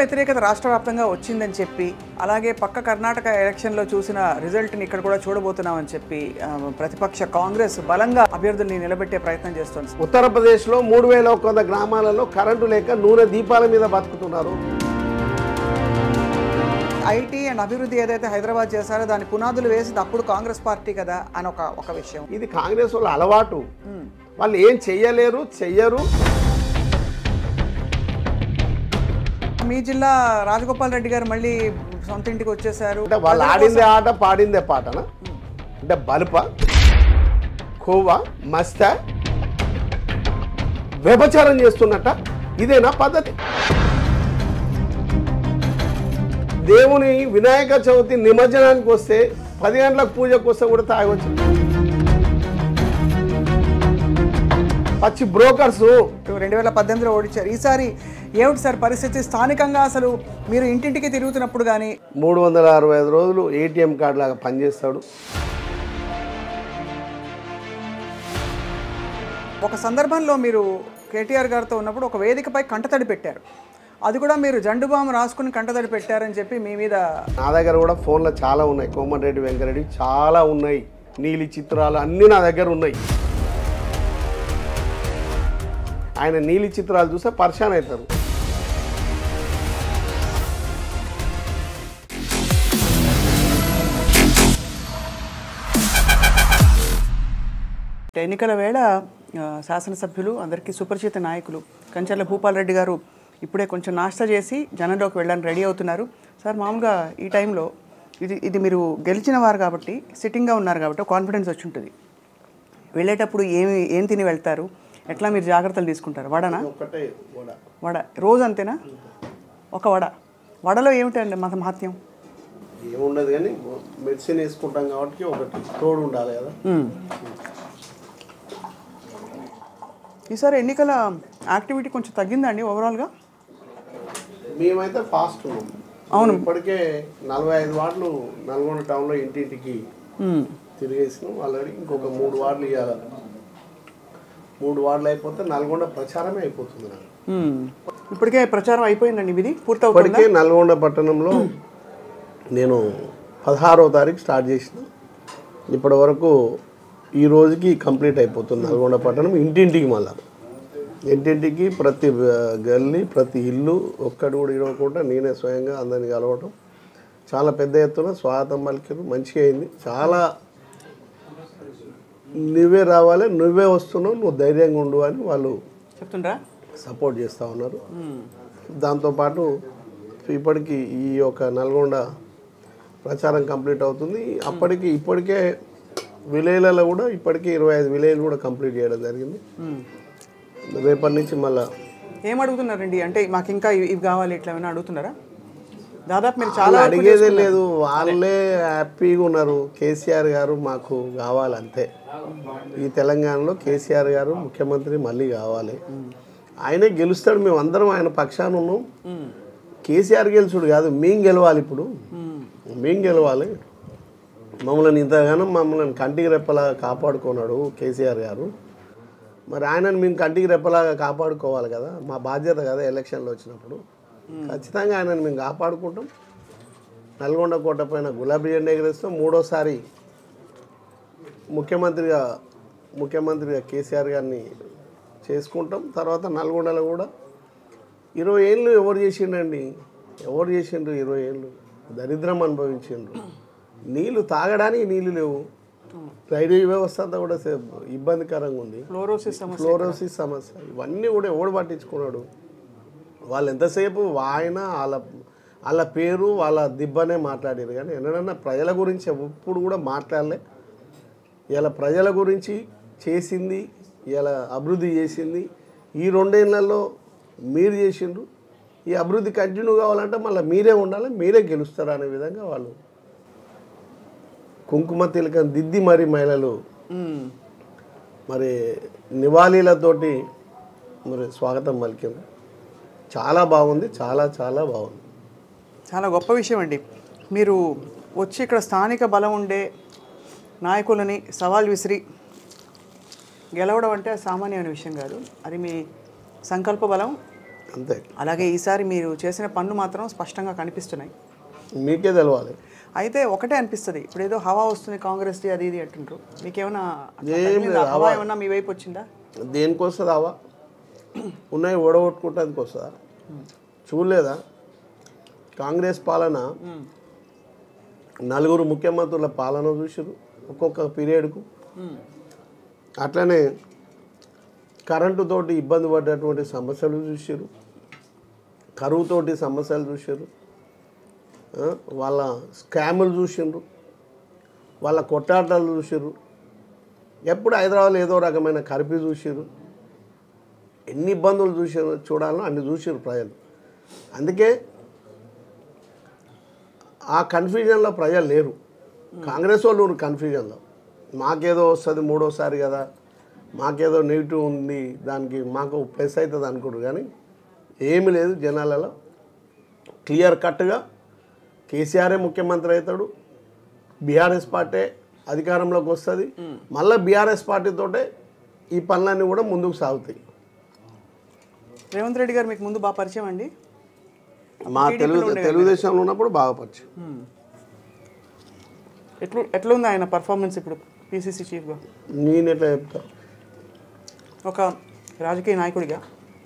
వ్యతిరేకత రాష్ట్ర వ్యాప్తంగా వచ్చిందని చెప్పి అలాగే పక్క కర్ణాటక ఎలక్షన్లో చూసిన రిజల్ట్ని ఇక్కడ కూడా చూడబోతున్నామని చెప్పి ఆ, ప్రతిపక్ష కాంగ్రెస్ బలంగా అభ్యర్థుల్ని నిలబెట్టే ప్రయత్నం చేస్తోంది ఉత్తరప్రదేశ్లో మూడు వేల ఒక వంద గ్రామాలలో కరెంటు లేక నూనె దీపాల మీద బతుకుతున్నారు ఐటీ అండ్ అభివృద్ధి ఏదైతే హైదరాబాద్ చేశారో దాని పునాదులు వేసింది అప్పుడు కాంగ్రెస్ పార్టీ కదా అని ఒక ఒక విషయం ఇది కాంగ్రెస్ వాళ్ళ అలవాటు వాళ్ళు ఏం చెయ్యలేరు చెయ్యరు మీ జిల్లా రాజగోపాల్ రెడ్డి గారు మళ్ళీ సొంత ఇంటికి వచ్చేసారు అంటే వాళ్ళు ఆడిందే ఆట పాడిందే పాటన అంటే బలుప కోవా మస్త వ్యభచారం చేస్తున్నట్ట ఇదేనా పద్ధతి దేవుని వినాయక చవితి నిమజ్జనానికి వస్తే పది గంటలకు పూజకు వస్తే కూడా తాగొచ్చు పచ్చి బ్రోకర్సు రెండు వేల పద్దెనిమిదిలో ఓడించారు ఈసారి ఏమిటి సార్ పరిస్థితి స్థానికంగా అసలు మీరు ఇంటింటికి తిరుగుతున్నప్పుడు కానీ మూడు వందల అరవై ఐదు రోజులు ఏటీఎం కార్డు లాగా పనిచేస్తాడు ఒక సందర్భంలో మీరు కేటీఆర్ గారితో ఉన్నప్పుడు ఒక వేదికపై కంటతడి పెట్టారు అది కూడా మీరు జండుబాము రాసుకుని కంటతడి పెట్టారని చెప్పి మీ మీద నా దగ్గర కూడా ఫోన్లో చాలా ఉన్నాయి కోమటిరెడ్డి వెంకరెడ్డి చాలా ఉన్నాయి నీలి చిత్రాలు అన్నీ నా దగ్గర ఉన్నాయి ఆయన నీలి చిత్రాలు చూస్తే పరిశాన్ అవుతారు ఎన్నికల వేళ ఆ, శాసనసభ్యులు అందరికీ సుపరిచిత నాయకులు కంచర్ల భూపాల్ రెడ్డి గారు ఇప్పుడే కొంచెం నాష్టా చేసి జనంలోకి వెళ్ళడానికి రెడీ అవుతున్నారు సార్ మామూలుగా ఈ టైంలో ఇది ఇది మీరు గెలిచిన వారు కాబట్టి సిట్టింగ్గా ఉన్నారు కాబట్టి కాన్ఫిడెన్స్ వచ్చి ఉంటుంది వెళ్ళేటప్పుడు ఏమి ఏం తిని వెళ్తారు ఎట్లా మీరు జాగ్రత్తలు తీసుకుంటారు వడనా ఒకటే కూడా వడ రోజు అంతేనా ఒక వడ వడలో ఏమిటండి మాకు మహత్యం ఏముండదు కానీ మెడిసిన్ వేసుకుంటాం కాబట్టి ఒకటి తోడు ఉండాలి కదా ఈసారి ఎన్నికల యాక్టివిటీ కొంచెం తగ్గిందండి ఓవరాల్గా మేమైతే ఫాస్ట్ ఉన్నాం అవును ఇప్పటికే నలభై ఐదు వార్డులు నల్గొండ టౌన్లో ఇంటింటికి తిరిగేసినాం ఆల్రెడీ ఇంకొక మూడు వార్డులు ఇవ్వాలి మూడు వార్డులు అయిపోతే నల్గొండ ప్రచారమే అయిపోతుంది నాకు మ్మ్. ఇప్పటికే ప్రచారం అయిపోయిందండి ఇది పూర్తవుతుందా ఇప్పటికే నల్గొండ పట్టణంలో నేను పదహారవ తారీఖు స్టార్ట్ చేసిన ఇప్పటి వరకు ఈ రోజుకి కంప్లీట్ అయిపోతుంది నల్గొండ పట్టణం ఇంటింటికి మళ్ళా ఇంటింటికి ప్రతి ఆ, గల్లీ ప్రతి ఇల్లు ఒక్కటి కూడా ఇవ్వకుండా నేనే స్వయంగా అందరిని కలవటం చాలా పెద్ద ఎత్తున స్వాగతం పలికారు మంచిగా అయింది చాలా నువ్వే రావాలి నువ్వే వస్తున్నావు నువ్వు ధైర్యంగా ఉండు అని వాళ్ళు చెప్తుండ్రా సపోర్ట్ చేస్తూ ఉన్నారు దాంతోపాటు ఇప్పటికి ఈ యొక్క నల్గొండ ప్రచారం కంప్లీట్ అవుతుంది అప్పటికి ఇప్పటికే విలేజ్లలో కూడా ఇప్పటికే ఇరవై ఐదు విలేజ్ కూడా కంప్లీట్ చేయడం జరిగింది మ్మ్. రేపటి నుంచి మళ్ళా ఏం అడుగుతున్నారండి అంటే మాకు ఇంకా ఇవి ఇవి కావాలి ఇట్లా ఏమైనా అడుగుతున్నారా దాదాపు మీరు చాలా వాళ్ళు వరకు అడిగేదే చేసుకున్నారు. లేదు వాళ్ళే హ్యాపీగా ఉన్నారు కేసీఆర్ గారు మాకు కావాలంతే ఈ తెలంగాణలో కేసీఆర్ గారు ముఖ్యమంత్రి మళ్ళీ కావాలి ఆయనే గెలుస్తాడు మేము అందరం ఆయన పక్షాన ఉన్నాం మ్మ్. కేసీఆర్ గెలుచుడు కాదు మేం గెలవాలి ఇప్పుడు మ్మ్. మేం గెలవాలి మమ్మల్ని ఇంతగానో మమ్మల్ని కంటికి రెప్పలాగా కాపాడుకున్నాడు కేసీఆర్ గారు మరి ఆయనను మేము కంటికి రెప్పలాగా కాపాడుకోవాలి కదా మా బాధ్యత కదా ఎలక్షన్లో వచ్చినప్పుడు ఖచ్చితంగా ఆయనను మేము కాపాడుకుంటాం నల్గొండ కోట పైన గులాబీ జెండా ఎగరేస్తాం మూడోసారి ముఖ్యమంత్రిగా ముఖ్యమంత్రిగా కేసీఆర్ గారిని చేసుకుంటాం తర్వాత నల్గొండలో కూడా ఇరవై ఏళ్ళు ఎవరు చేసిండండి ఎవరు చేసిండ్రు ఇరవై ఏళ్ళు దరిద్రం అనుభవించిండ్రు నీళ్లు తాగడానికి నీళ్లు లేవు డ్రైనేజ్ వ్యవస్థ అంతా కూడా సే- ఇబ్బందికరంగా ఉంది ఫ్లోరోసిస్ సమస్య ఫ్లోరోసిస్ సమస్య ఇవన్నీ కూడా ఎవడు పట్టించుకున్నాడు వాళ్ళు ఎంతసేపు ఆయన వాళ్ళ వాళ్ళ పేరు వాళ్ళ దిబ్బనే మాట్లాడారు కానీ ఎన్నడన్నా ప్రజల గురించి ఎప్పుడు కూడా మాట్లాడలే ఇలా ప్రజల గురించి చేసింది ఇలా అభివృద్ధి చేసింది ఈ రెండేళ్లలో మీరు చేసిండ్రు ఈ అభివృద్ధి కంటిన్యూ కావాలంటే మళ్ళీ మీరే ఉండాలి మీరే గెలుస్తారు అనే విధంగా వాళ్ళు కుంకుమ తిలకం దిద్ది మరి మహిళలు మ్మ్. మరి నివాళీలతోటి మరి స్వాగతం పలికింది చాలా బాగుంది చాలా చాలా బాగుంది చాలా గొప్ప విషయం అండి మీరు వచ్చి ఇక్కడ స్థానిక బలం ఉండే నాయకులని సవాల్ విసిరి గెలవడం అంటే సామాన్యమైన విషయం కాదు అది మీ సంకల్ప బలం అంతే అలాగే ఈసారి మీరు చేసిన పనులు మాత్రం స్పష్టంగా కనిపిస్తున్నాయి మీకే తెలవాలి అయితే ఒకటే అనిపిస్తుంది ఇప్పుడు ఏదో హవా వస్తుంది కాంగ్రెస్ ది అది ఇది అంటుండ్రు మీకేమైనా అట్లా ఏం తగిలిందా? లేదు, హవా ఏమన్నా మీ వైపు వచ్చిందా దేనికి వస్తుంది అవా ఉన్నాయి ఓడగొట్టుకుంటానికి వస్తుందా చూడలేదా కాంగ్రెస్ పాలన నలుగురు ముఖ్యమంత్రుల పాలన చూసారు ఒక్కొక్క పీరియడ్కు అట్లనే కరెంటుతోటి ఇబ్బంది పడ్డటువంటి సమస్యలు చూసారు కరువుతోటి సమస్యలు చూసారు ఆ, వాళ్ళ స్కాములు చూసిండ్రు వాళ్ళ కొట్టాటలు చూసారు ఎప్పుడు హైదరాబాద్లో ఏదో రకమైన కర్ఫ్యూ చూసారు ఎన్ని ఇబ్బందులు చూసారు చూడాలో అన్ని చూసారు ప్రజలు అందుకే ఆ కన్ఫ్యూజన్లో ప్రజలు లేరు కాంగ్రెస్ వాళ్ళు ఉన్నారు కన్ఫ్యూజన్లో మాకేదో వస్తుంది మూడోసారి కదా మాకేదో నెగిటివ్ ఉంది దానికి మాకు ప్లస్ అవుతుంది అనుకోరు కానీ ఏమీ లేదు జనాలలో క్లియర్ కట్గా కేసీఆరే ముఖ్యమంత్రి అవుతాడు బీఆర్ఎస్ పార్టీ అధికారంలోకి వస్తుంది మళ్ళీ బీఆర్ఎస్ పార్టీతోటే ఈ పనులన్నీ కూడా ముందుకు సాగుతాయి రేవంత్ రెడ్డి గారు మీకు ముందు బాగా పరిచయం అండి మా తెలుగు తెలుగుదేశంలో ఉన్నప్పుడు బాగా పరిచయం ఎట్లు ఎట్లా ఉంది ఆయన పర్ఫార్మెన్స్ ఇప్పుడు పిసిసి చీఫ్గా నేను ఎట్లా చెప్తా ఒక రాజకీయ నాయకుడిగా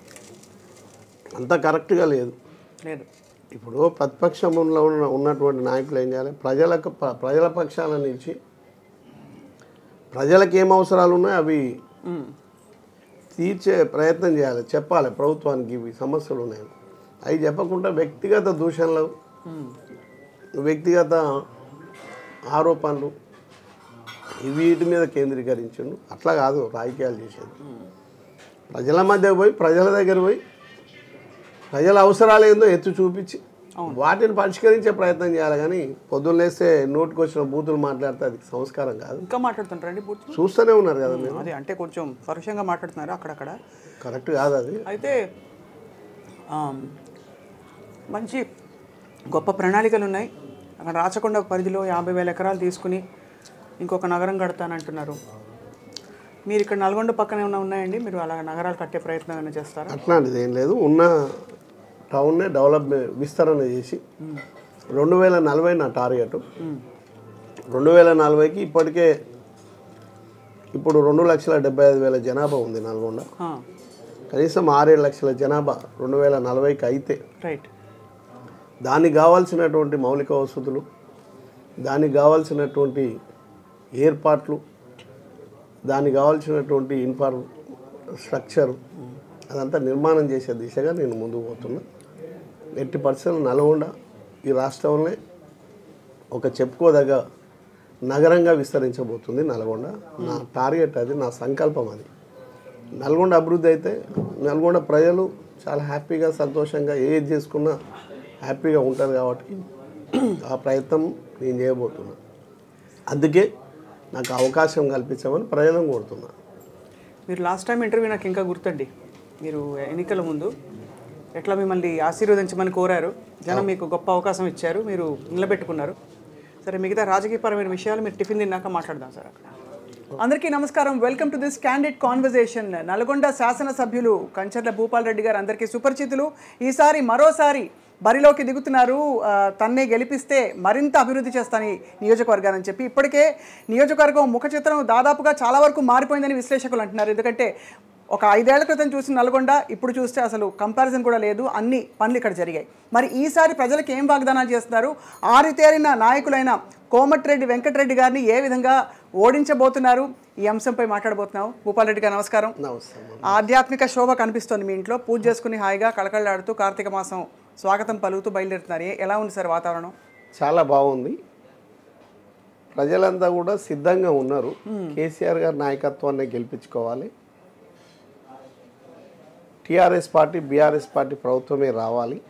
అంత కరెక్ట్గా లేదు లేదు ఇప్పుడు ప్రతిపక్షంలో ఉన్న ఉన్నటువంటి నాయకులు ఏం చేయాలి ప్రజలకు ప్ర- ప్రజల పక్షాన నిలిచి ప్రజలకు ఏం అవసరాలు ఉన్నాయో అవి మ్మ్. తీర్చే ప్రయత్నం చేయాలి చెప్పాలి ప్రభుత్వానికి ఇవి సమస్యలు ఉన్నాయని అవి చెప్పకుండా వ్యక్తిగత దూషణలు మ్మ్. వ్యక్తిగత ఆరోపణలు వీటి మీద కేంద్రీకరించండు అట్లా కాదు రాజకీయాలు చేసేది ప్రజల మధ్య పోయి ప్రజల దగ్గర పోయి ప్రజల అవసరాలు ఏందో ఎత్తు చూపించి వాటిని పరిష్కరించే ప్రయత్నం చేయాలి కానీ పొద్దున్న లేస్తే నోటికి వచ్చిన బూతులు మాట్లాడితే అది సంస్కారం కాదు ఇంకా మాట్లాడుతుంటారండి బూత్ చూస్తూనే ఉన్నారు కదా మీరు అదే అంటే కొంచెం పరుషంగా మాట్లాడుతున్నారు అక్కడక్కడ కరెక్ట్ కాదు అది అయితే ఆమ్, మంచి గొప్ప ప్రణాళికలు ఉన్నాయి అక్కడ రాచకొండ పరిధిలో యాభై వేల ఎకరాలు తీసుకుని ఇంకొక నగరం కడతానంటున్నారు మీరు ఇక్కడ నల్గొండ పక్కనే ఉన్న ఉన్నాయండి మీరు అలా నగరాలు కట్టే ప్రయత్నం ఏమైనా చేస్తారా అట్లాంటిది ఏం లేదు ఉన్న టౌన్నే డెవలప్ విస్తరణ చేసి రెండు వేల నలభై నా టార్గెట్ రెండు వేల నలభైకి ఇప్పటికే ఇప్పుడు రెండు లక్షల డెబ్బై ఐదు వేల జనాభా ఉంది నల్గొండ ఆ, కనీసం ఆరేడు లక్షల జనాభా రెండు వేల నలభైకి అయితే రైట్ దానికి కావాల్సినటువంటి మౌలిక వసతులు దానికి కావాల్సినటువంటి ఏర్పాట్లు దానికి కావాల్సినటువంటి ఇన్ఫార్మ్ స్ట్రక్చర్ అదంతా నిర్మాణం చేసే దిశగా నేను ముందుకు పోతున్నా ఎట్టి పరిస్థితులు నల్గొండ ఈ రాష్ట్రంలో ఒక చెప్పుకోదగ్గ నగరంగా విస్తరించబోతుంది నల్గొండ నా టార్గెట్ అది నా సంకల్పం అది నల్గొండ అభివృద్ధి అయితే నల్గొండ ప్రజలు చాలా హ్యాపీగా సంతోషంగా ఏది చేసుకున్నా హ్యాపీగా ఉంటారు కాబట్టి ఆ ప్రయత్నం నేను చేయబోతున్నా అందుకే నాకు అవకాశం కల్పించమని ప్రజలను కోరుతున్నా మీరు లాస్ట్ టైం ఇంటర్వ్యూ నాకు ఇంకా గుర్తండి మీరు ఎన్నికల ముందు ఎట్లా మిమ్మల్ని ఆశీర్వదించమని కోరారు జనం మీకు గొప్ప అవకాశం ఇచ్చారు మీరు నిలబెట్టుకున్నారు సరే మిగతా రాజకీయపరమైన విషయాలు మీరు టిఫిన్ తిన్నాక మాట్లాడదాం సార్ అక్కడ అందరికీ నమస్కారం welcome to this candid conversation Nalgonda శాసనసభ్యులు కంచర్ల భూపాల్ రెడ్డి గారు అందరికీ సుపరిచితులు ఈసారి మరోసారి బరిలోకి దిగుతున్నారు ఆ, తన్నే గెలిపిస్తే మరింత అభివృద్ధి చేస్తాను ఈ నియోజకవర్గాన్ని చెప్పి ఇప్పటికే నియోజకవర్గం ముఖ చిత్రం దాదాపుగా చాలా వరకు మారిపోయిందని విశ్లేషకులు అంటున్నారు ఎందుకంటే ఒక ఐదేళ్ల క్రితం చూసిన నల్గొండ ఇప్పుడు చూస్తే అసలు కంపారిజన్ కూడా లేదు అన్ని పనులు ఇక్కడ జరిగాయి మరి ఈసారి ప్రజలకు ఏం వాగ్దానాలు చేస్తున్నారు ఆరితేరిన నాయకులైన కోమటిరెడ్డి వెంకటరెడ్డి గారిని ఏ విధంగా ఓడించబోతున్నారు ఈ అంశంపై మాట్లాడబోతున్నాం భూపాల్ రెడ్డి గారు నమస్కారం నమస్తే ఆధ్యాత్మిక శోభ కనిపిస్తోంది మీ ఇంట్లో పూజ చేసుకుని హాయిగా కళకళలాడుతూ కార్తీక మాసం స్వాగతం పలుకుతూ బయలుదేరుతున్నారు ఏ- ఎలా ఉంది సార్ వాతావరణం చాలా బాగుంది ప్రజలంతా కూడా సిద్ధంగా ఉన్నారు కేసీఆర్ గారి నాయకత్వాన్ని గెలిపించుకోవాలి టీఆర్ఎస్ పార్టీ బీఆర్ఎస్ పార్టీ ప్రభుత్వమే రావాలి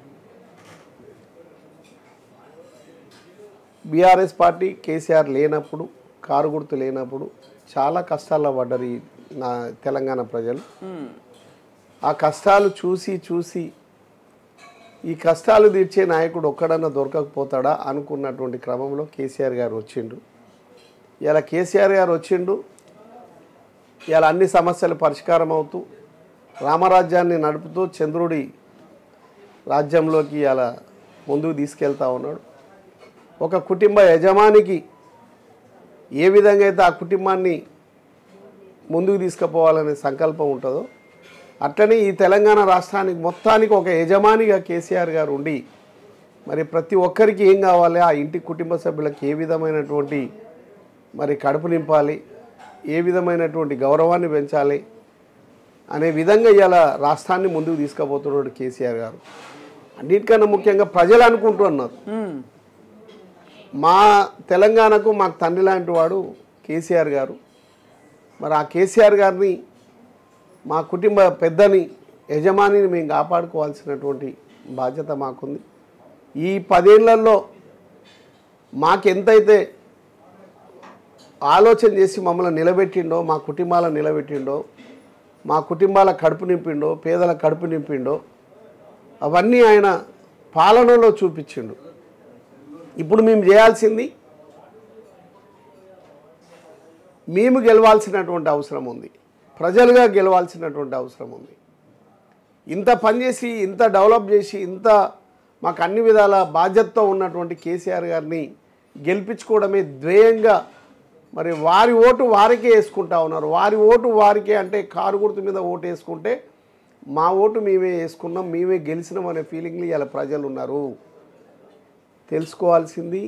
బీఆర్ఎస్ పార్టీ కేసీఆర్ లేనప్పుడు కారు గుర్తు లేనప్పుడు చాలా కష్టాల్లో పడ్డారు ఈ నా తెలంగాణ ప్రజలు ఆ కష్టాలు చూసి చూసి ఈ కష్టాలు తీర్చే నాయకుడు ఒక్కడన్నా దొరకకపోతాడా అనుకున్నటువంటి క్రమంలో కేసీఆర్ గారు వచ్చిండు ఇలా కేసీఆర్ గారు వచ్చిండు ఇలా అన్ని సమస్యలు పరిష్కారం అవుతూ రామరాజ్యాన్ని నడుపుతూ చంద్రుడి రాజ్యంలోకి అలా ముందుకు తీసుకెళ్తా ఉన్నాడు ఒక కుటుంబ యజమానికి ఏ విధంగా అయితే ఆ కుటుంబాన్ని ముందుకు తీసుకుపోవాలనే సంకల్పం ఉంటుందో అట్లనే ఈ తెలంగాణ రాష్ట్రానికి మొత్తానికి ఒక యజమానిగా కేసీఆర్ గారు ఉండి మరి ప్రతి ఒక్కరికి ఏం కావాలి ఆ ఇంటి కుటుంబ సభ్యులకు ఏ విధమైనటువంటి మరి కడుపు నింపాలి ఏ విధమైనటువంటి గౌరవాన్ని పెంచాలి అనే విధంగా ఇలా రాష్ట్రాన్ని ముందుకు తీసుకుపోతున్నాడు కేసీఆర్ గారు అన్నిటికన్నా ముఖ్యంగా ప్రజలు అనుకుంటూ అన్నారు మ్మ్. మా తెలంగాణకు మాకు తండ్రి లాంటి వాడు కేసీఆర్ గారు మరి ఆ కేసీఆర్ గారిని మా కుటుంబ పెద్దని యజమానిని మేము కాపాడుకోవాల్సినటువంటి బాధ్యత మాకుంది ఈ పదేళ్లలో మాకెంతైతే ఆలోచన చేసి మమ్మల్ని నిలబెట్టిండో మా కుటుంబాలను నిలబెట్టిండో మా కుటుంబాల కడుపు నింపిండో పేదల కడుపు నింపిండో అవన్నీ ఆయన పాలనలో చూపించిండు ఇప్పుడు మేము చేయాల్సింది మేము గెలవాల్సినటువంటి అవసరం ఉంది ప్రజలుగా గెలవాల్సినటువంటి అవసరం ఉంది ఇంత పనిచేసి ఇంత డెవలప్ చేసి ఇంత మాకు అన్ని విధాల బాధ్యతతో ఉన్నటువంటి కేసీఆర్ గారిని గెలిపించుకోవడమే ధ్యేయంగా మరి వారి ఓటు వారికే వేసుకుంటా ఉన్నారు వారి ఓటు వారికే అంటే కారు గుర్తు మీద ఓటు వేసుకుంటే మా ఓటు మేమే వేసుకున్నాం మేమే గెలిచినాం అనే ఫీలింగ్లు ఇలా ప్రజలు ఉన్నారు తెలుసుకోవాల్సింది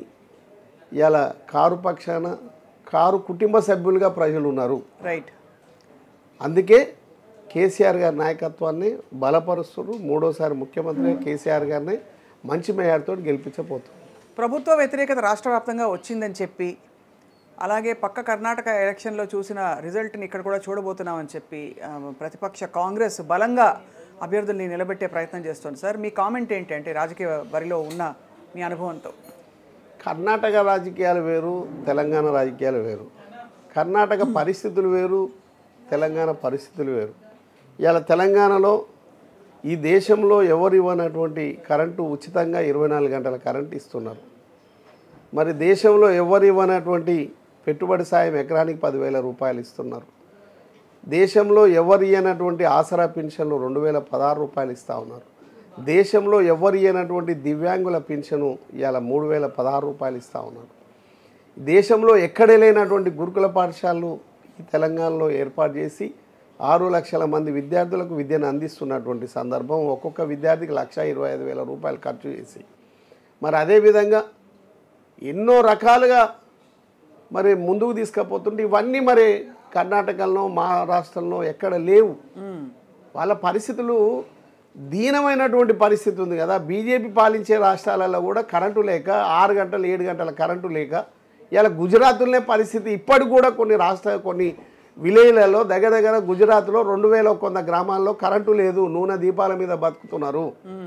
ఇలా కారు పక్షాన కారు కుటుంబ సభ్యులుగా ప్రజలు ఉన్నారు రైట్ అందుకే కేసీఆర్ గారి నాయకత్వాన్ని బలపరుస్తున్నారు మూడోసారి ముఖ్యమంత్రి కేసీఆర్ గారిని మంచి మేయర్తో గెలిపించబోతున్నారు ప్రభుత్వ వ్యతిరేకత రాష్ట్ర వ్యాప్తంగా వచ్చిందని చెప్పి అలాగే పక్క కర్ణాటక ఎలక్షన్లో చూసిన రిజల్ట్ని ఇక్కడ కూడా చూడబోతున్నామని చెప్పి ఆ, ప్రతిపక్ష కాంగ్రెస్ బలంగా అభ్యర్థుల్ని నిలబెట్టే ప్రయత్నం చేస్తుంది సార్ మీ కామెంట్ ఏంటి అంటే రాజకీయ బరిలో ఉన్న మీ అనుభవంతో కర్ణాటక రాజకీయాలు వేరు తెలంగాణ రాజకీయాలు వేరు కర్ణాటక పరిస్థితులు వేరు తెలంగాణ పరిస్థితులు వేరు ఇవాళ తెలంగాణలో ఈ దేశంలో ఎవరు ఇవ్వనటువంటి కరెంటు ఉచితంగా ఇరవై నాలుగు గంటల కరెంటు ఇస్తున్నారు మరి దేశంలో ఎవరు ఇవ్వనటువంటి పెట్టుబడి సాయం ఎకరానికి పదివేల రూపాయలు ఇస్తున్నారు దేశంలో ఎవరు ఇయ్యనటువంటి ఆసరా పెన్షన్లు రెండు వేల పదహారు రూపాయలు ఇస్తూ ఉన్నారు దేశంలో ఎవరు ఇయ్యనటువంటి దివ్యాంగుల పెన్షను ఇవాళ మూడు వేల పదహారు రూపాయలు ఇస్తూ ఉన్నారు దేశంలో ఎక్కడే లేనటువంటి గురుకుల పాఠశాలలు ఈ తెలంగాణలో ఏర్పాటు చేసి ఆరు లక్షల మంది విద్యార్థులకు విద్యను అందిస్తున్నటువంటి సందర్భం ఒక్కొక్క విద్యార్థికి లక్ష ఇరవై ఐదు వేల రూపాయలు ఖర్చు చేసి మరి అదేవిధంగా ఎన్నో రకాలుగా మరి ముందుకు తీసుకుపోతుంటే ఇవన్నీ మరి కర్ణాటకలో మహారాష్ట్రలో ఎక్కడ లేవు వాళ్ళ పరిస్థితులు దీనమైనటువంటి పరిస్థితి ఉంది కదా బీజేపీ పాలించే రాష్ట్రాలలో కూడా కరెంటు లేక ఆరు గంటలు ఏడు గంటల కరెంటు లేక ఇలా గుజరాత్లోనే పరిస్థితి ఇప్పటికి కూడా కొన్ని రాష్ట్ర కొన్ని విలేజ్లలో దగ్గర దగ్గర గుజరాత్లో రెండు వేల కొంత గ్రామాల్లో కరెంటు లేదు నూనె దీపాల మీద బతుకుతున్నారు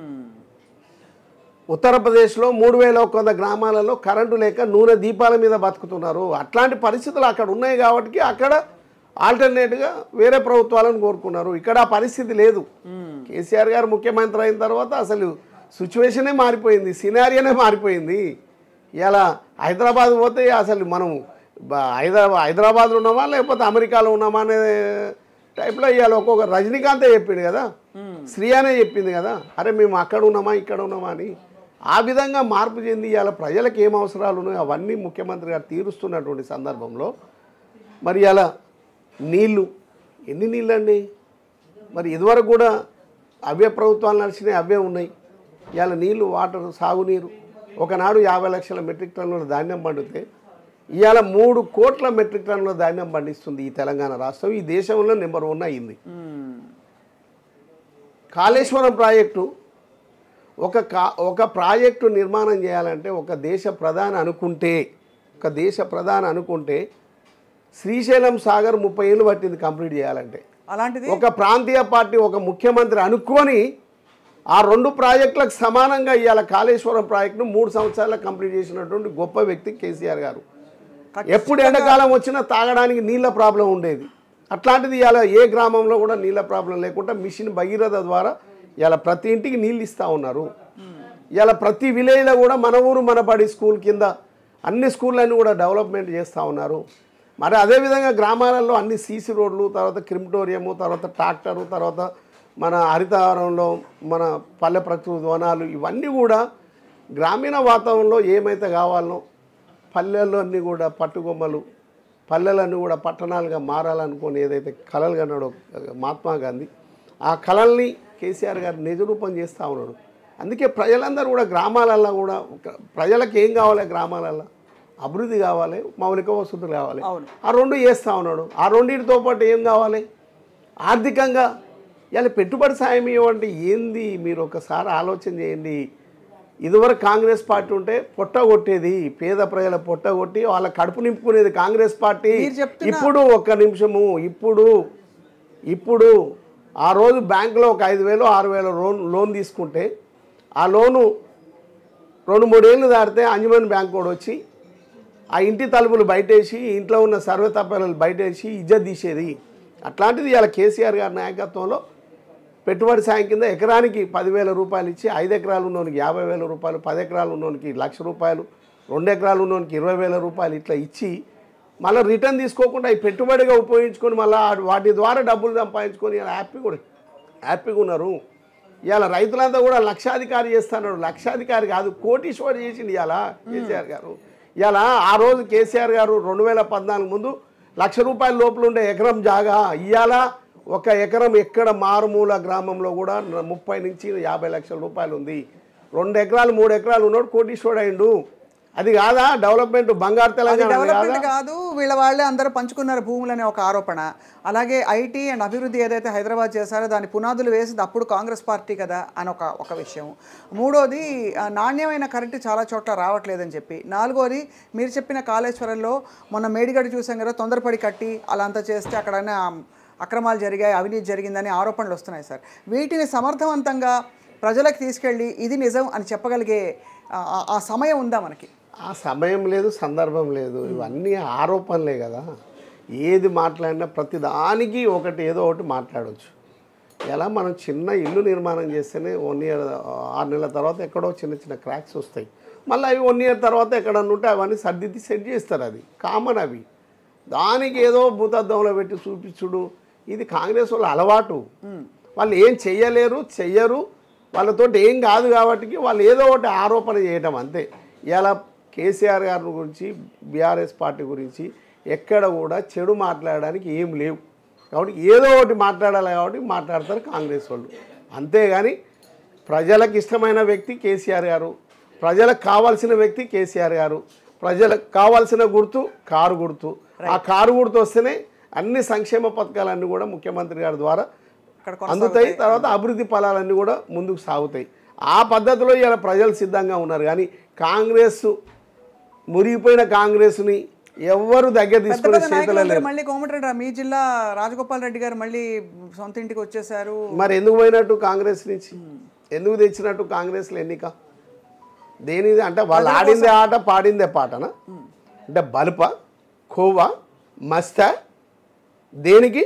ఉత్తరప్రదేశ్లో మూడు వేల కొంత గ్రామాలలో కరెంటు లేక నూనె దీపాల మీద బతుకుతున్నారు అట్లాంటి పరిస్థితులు అక్కడ ఉన్నాయి కాబట్టి అక్కడ ఆల్టర్నేట్గా వేరే ప్రభుత్వాలను కోరుకున్నారు ఇక్కడ ఆ పరిస్థితి లేదు కేసీఆర్ గారు ముఖ్యమంత్రి అయిన తర్వాత అసలు సిచ్యువేషనే మారిపోయింది సినారియోనే మారిపోయింది ఇలా హైదరాబాద్ పోతే అసలు మనం బ- హైదరాబాద్ హైదరాబాద్లో ఉన్నామా లేకపోతే అమెరికాలో ఉన్నామా అనే టైప్లో ఇవాళ ఒక్కొక్క రజనీకాంతే చెప్పిండు కదా శ్రీ అనే చెప్పింది కదా అరే మేము అక్కడ ఉన్నామా ఇక్కడ ఉన్నామా అని ఆ విధంగా మార్పు చెంది ఇవాళ ప్రజలకు ఏం అవసరాలు ఉన్నాయో అవన్నీ ముఖ్యమంత్రి గారు తీరుస్తున్నటువంటి సందర్భంలో మరి అలా నీళ్ళు ఎన్ని నీళ్ళు అండి మరి ఇదివరకు కూడా అవే ప్రభుత్వాలు నడిచినాయి అవే ఉన్నాయి ఇవాళ నీళ్ళు వాటర్ సాగునీరు ఒకనాడు యాభై లక్షల మెట్రిక్ టన్నుల ధాన్యం పండితే ఇవాళ మూడు కోట్ల మెట్రిక్ టన్నుల ధాన్యం పండిస్తుంది ఈ తెలంగాణ రాష్ట్రం ఈ దేశంలో నెంబర్ వన్ అయింది కాళేశ్వరం ప్రాజెక్టు ఒక కా ఒక ప్రాజెక్టు నిర్మాణం చేయాలంటే ఒక దేశ ప్రధాని అనుకుంటే ఒక దేశ ప్రధాని అనుకుంటే శ్రీశైలం సాగర్ ముప్పై ఏళ్ళు పట్టింది కంప్లీట్ చేయాలంటే అలాంటిది ఒక ప్రాంతీయ పార్టీ ఒక ముఖ్యమంత్రి అనుకొని ఆ రెండు ప్రాజెక్టులకు సమానంగా ఇవాళ కాళేశ్వరం ప్రాజెక్టును మూడు సంవత్సరాల్లో కంప్లీట్ చేసినటువంటి గొప్ప వ్యక్తి కేసీఆర్ గారు ఎప్పుడు ఎండాకాలం వచ్చినా తాగడానికి నీళ్ళ ప్రాబ్లం ఉండేది అట్లాంటిది ఇవాళ ఏ గ్రామంలో కూడా నీళ్ళ ప్రాబ్లం లేకుండా మిషన్ భగీరథ ద్వారా ఇవాళ ప్రతి ఇంటికి నీళ్ళు ఇస్తూ ఉన్నారు ఇవాళ ప్రతి విలేజ్లో కూడా మన ఊరు మన బడి స్కూల్ కింద అన్ని స్కూళ్ళని కూడా డెవలప్మెంట్ చేస్తూ ఉన్నారు మరి అదేవిధంగా గ్రామాలలో అన్ని సీసీ రోడ్లు తర్వాత క్రిమిటోరియము తర్వాత ట్రాక్టరు తర్వాత మన హరితహారంలో మన పల్లె ప్రకృతి వనాలు ఇవన్నీ కూడా గ్రామీణ వాతావరణంలో ఏమైతే కావాలనో పల్లెల్లో అన్నీ కూడా పట్టుకొమ్మలు పల్లెలన్నీ కూడా పట్టణాలుగా మారాలనుకొని ఏదైతే కలలు కన్నాడో మహాత్మా గాంధీ ఆ కళల్ని కేసీఆర్ గారు నిజరూపం చేస్తూ ఉన్నాడు అందుకే ప్రజలందరూ కూడా గ్రామాలల్లో కూడా ఒక- ప్రజలకు ఏం కావాలి గ్రామాలల్లో అభివృద్ధి కావాలి మౌలిక వసతులు కావాలి అవును. ఆ రెండు చేస్తూ ఉన్నాడు ఆ రెండింటితో పాటు ఏం కావాలి ఆర్థికంగా ఇలా పెట్టుబడి సాయం ఇవ్వండి ఏంది మీరు ఒకసారి ఆలోచన చేయండి ఇదివరకు కాంగ్రెస్ పార్టీ ఉంటే పొట్ట కొట్టేది పేద ప్రజల పొట్ట కొట్టి వాళ్ళ కడుపు నింపుకునేది కాంగ్రెస్ పార్టీ మీరు చెప్తున్న- ఇప్పుడు ఒక్క నిమిషము ఇప్పుడు ఇప్పుడు ఆ రోజు బ్యాంకులో ఒక ఐదు వేలు ఆరు వేలు లోన్ లోన్ తీసుకుంటే ఆ లోను రెండు మూడేళ్ళు దాటితే అంజుమన్ బ్యాంక్ కూడా వచ్చి ఆ ఇంటి తలుపులు బయటేసి ఇంట్లో ఉన్న సర్వే తప్పలు బయటేసి ఇజ్జత్ తీసేది అట్లాంటిది ఇవాళ కేసీఆర్ గారి నాయకత్వంలో పెట్టుబడి సాయం కింద ఎకరానికి పదివేల రూపాయలు ఇచ్చి ఐదు ఎకరాలు ఉన్నోనికి యాభై వేల రూపాయలు పది ఎకరాలు ఉన్నోనికి లక్ష రూపాయలు రెండు ఎకరాలు ఉన్నోనికి ఇరవై వేల రూపాయలు ఇట్లా ఇచ్చి మళ్ళీ రిటర్న్ తీసుకోకుండా ఈ పెట్టుబడిగా ఉపయోగించుకొని మళ్ళీ వాటి ద్వారా డబ్బులు సంపాదించుకొని ఇలా హ్యాపీగా కూడా హ్యాపీగా ఉన్నారు ఇవాళ రైతులంతా కూడా లక్షాధికారి చేస్తున్నారు లక్షాధికారి కాదు కోటీశ్వరి చేసింది ఇవాళ కేసీఆర్ గారు ఇవాళ ఆ రోజు కేసీఆర్ గారు రెండు వేల పద్నాలుగు ముందు లక్ష రూపాయల లోపల ఉండే ఎకరం జాగా ఇవాళ ఒక ఎకరం ఎక్కడ మారుమూల గ్రామంలో కూడా ముప్పై నుంచి యాభై లక్షల రూపాయలు ఉంది రెండు ఎకరాలు మూడు ఎకరాలు ఉన్నాడు కోటీశ్వరుడు అయిండు అది కాదా డెవలప్మెంట్ బంగారు అది తెలంగాణ కాదా డెవలప్మెంట్ కాదు వీళ్ళ వాళ్ళే అందరూ పంచుకున్నారు భూములనే ఒక ఆరోపణ అలాగే ఐటీ అండ్ అభివృద్ధి ఏదైతే హైదరాబాద్ చేశారో దాని పునాదులు వేసింది అప్పుడు కాంగ్రెస్ పార్టీ కదా అని ఒక ఒక విషయం మూడోది ఆ, నాణ్యమైన కరెంటు చాలా చోట్ల రావట్లేదని చెప్పి నాలుగోది మీరు చెప్పిన కాళేశ్వరంలో మొన్న మేడిగడ్డ చూసాం కదా తొందరపడి కట్టి అలా అంతా చేస్తే అక్కడైనా అక్రమాలు జరిగాయి అవినీతి జరిగిందని ఆరోపణలు వస్తున్నాయి సార్ వీటిని సమర్థవంతంగా ప్రజలకు తీసుకెళ్ళి ఇది నిజం అని చెప్పగలిగే ఆ- ఆ- ఆ సమయం ఉందా మనకి ఆ సమయం లేదు సందర్భం లేదు ఇవన్నీ ఆరోపణలే కదా ఏది మాట్లాడినా ప్రతి దానికి ఒకటి ఏదో ఒకటి మాట్లాడవచ్చు ఎలా మనం చిన్న ఇల్లు నిర్మాణం చేస్తేనే వన్ ఇయర్ ఆరు నెలల తర్వాత ఎక్కడో చిన్న చిన్న క్రాక్స్ వస్తాయి మళ్ళీ అవి వన్ ఇయర్ తర్వాత ఎక్కడన్నా ఉంటే అవన్నీ సర్దిద్ది సెట్ చేస్తారు అది కామన్ అవి దానికి ఏదో భూతద్దంలో పెట్టి చూపించుడు ఇది కాంగ్రెస్ వాళ్ళ అలవాటు వాళ్ళు ఏం చెయ్యలేరు చెయ్యరు వాళ్ళతో ఏం కాదు కాబట్టి వాళ్ళు ఏదో ఒకటి ఆరోపణ చేయడం అంతే ఇలా కేసీఆర్ గారి గురించి బీఆర్ఎస్ పార్టీ గురించి ఎక్కడ కూడా చెడు మాట్లాడడానికి ఏం లేవు కాబట్టి ఏదో ఒకటి మాట్లాడాలి కాబట్టి మాట్లాడతారు కాంగ్రెస్ వాళ్ళు అంతేగాని ప్రజలకు ఇష్టమైన వ్యక్తి కేసీఆర్ గారు ప్రజలకు కావాల్సిన వ్యక్తి కేసీఆర్ గారు ప్రజలకు కావాల్సిన గుర్తు కారు గుర్తు ఆ కారు గుర్తు వస్తేనే అన్ని సంక్షేమ పథకాలన్నీ కూడా ముఖ్యమంత్రి గారి ద్వారా అక్కడ అందుతాయి తర్వాత అభివృద్ధి ఫలాలన్నీ కూడా ముందుకు సాగుతాయి ఆ పద్ధతిలో ఇలా ప్రజలు సిద్ధంగా ఉన్నారు కానీ కాంగ్రెస్ మురిగిపోయిన కాంగ్రెస్ని ఎవ్వరు దగ్గర పెద్ద తీసుకునే పెద్ద చేతులు నాయకులందరూ మళ్ళీ కోమటిరెడ్డి మీ జిల్లా రాజగోపాల్ రెడ్డి గారు మళ్ళీ సొంత ఇంటికి వచ్చేసారు మరి ఎందుకు పోయినట్టు కాంగ్రెస్ నుంచి ఎందుకు తెచ్చినట్టు కాంగ్రెస్లో ఎన్నిక దేనిది అంటే వాళ్ళు ఆడిందే ఆట పాడిందే పాటనా అంటే బలుప కోవా మస్త దేనికి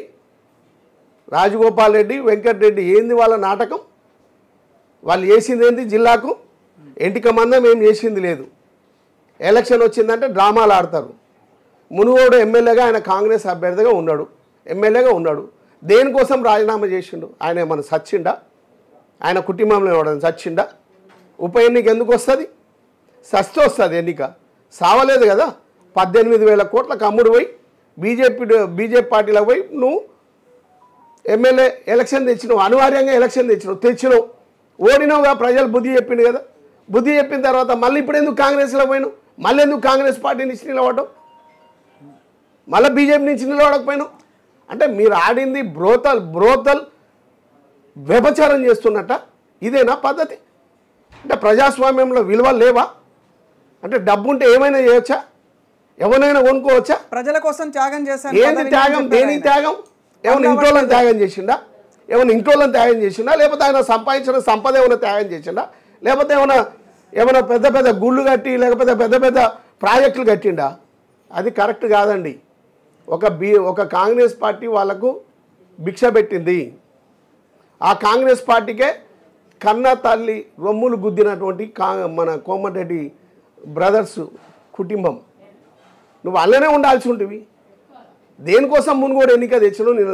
రాజగోపాల్ రెడ్డి వెంకటరెడ్డి ఏంది వాళ్ళ నాటకం వాళ్ళు చేసింది ఏంది జిల్లాకు ఎంటిక మందం ఏం చేసింది లేదు ఎలక్షన్ వచ్చిందంటే డ్రామాలు ఆడతారు మునుగోడు ఎమ్మెల్యేగా ఆయన కాంగ్రెస్ అభ్యర్థిగా ఉన్నాడు ఎమ్మెల్యేగా ఉన్నాడు దేనికోసం రాజీనామా చేసిండు ఆయన ఏమన్నా సచ్చిండా ఆయన కుటుంబంలో ఎవడన్నా చచ్చిండా ఉప ఎన్నిక ఎందుకు వస్తుంది సస్తే వస్తుంది ఎన్నిక సావలేదు కదా పద్దెనిమిది వేల కోట్లకు అమ్ముడు పోయి బీజేపీ బీజేపీ పార్టీలకు పోయి నువ్వు ఎమ్మెల్యే ఎలక్షన్ తెచ్చినావు అనివార్యంగా ఎలక్షన్ తెచ్చినావు తెచ్చినావు ఓడినావుగా ప్రజలు బుద్ధి చెప్పిండు కదా బుద్ధి చెప్పిన తర్వాత మళ్ళీ ఇప్పుడు ఎందుకు కాంగ్రెస్లో పోయినావు మళ్ళీ ఎందుకు కాంగ్రెస్ పార్టీ నుంచి నిలబడ్డావు మళ్ళీ బీజేపీ నుంచి నిలబడకపోయినావు అంటే మీరు ఆడింది బ్రోతల్ బ్రోతల్ వ్యభచారం చేస్తున్నట్ట ఇదేనా పద్ధతి అంటే ప్రజాస్వామ్యంలో విలువలు లేవా అంటే డబ్బు ఉంటే ఏమైనా చేయొచ్చా ఎవరైనా కొనుక్కోవచ్చా ప్రజల కోసం త్యాగం చేశాను ఏంది పదవిని త్యాగం అని దేని చెప్పారు త్యాగం ఏమైనా ఇంట్లోని త్యాగం చేసిండా ఏమైనా ఇంట్లోని త్యాగం చేసిండా లేకపోతే ఆయన సంపాదించిన సంపద ఏమైనా త్యాగం చేసిండా లేకపోతే ఏమైనా ఏమైనా పెద్ద పెద్ద గుళ్ళు కట్టి లేకపోతే పెద్ద పెద్ద ప్రాజెక్టులు కట్టిండా అది కరెక్ట్ కాదండి ఒక బీ ఒక కాంగ్రెస్ పార్టీ వాళ్ళకు భిక్ష పెట్టింది ఆ కాంగ్రెస్ పార్టీకే కన్న తల్లి రొమ్ములు గుద్దినటువంటి కా మన కోమటిరెడ్డి బ్రదర్స్ కుటుంబం నువ్వు అల్లనే ఉండాల్సి ఉంటుంది దేనికోసం మునుగోడు ఎన్నిక తెచ్చినావు నేను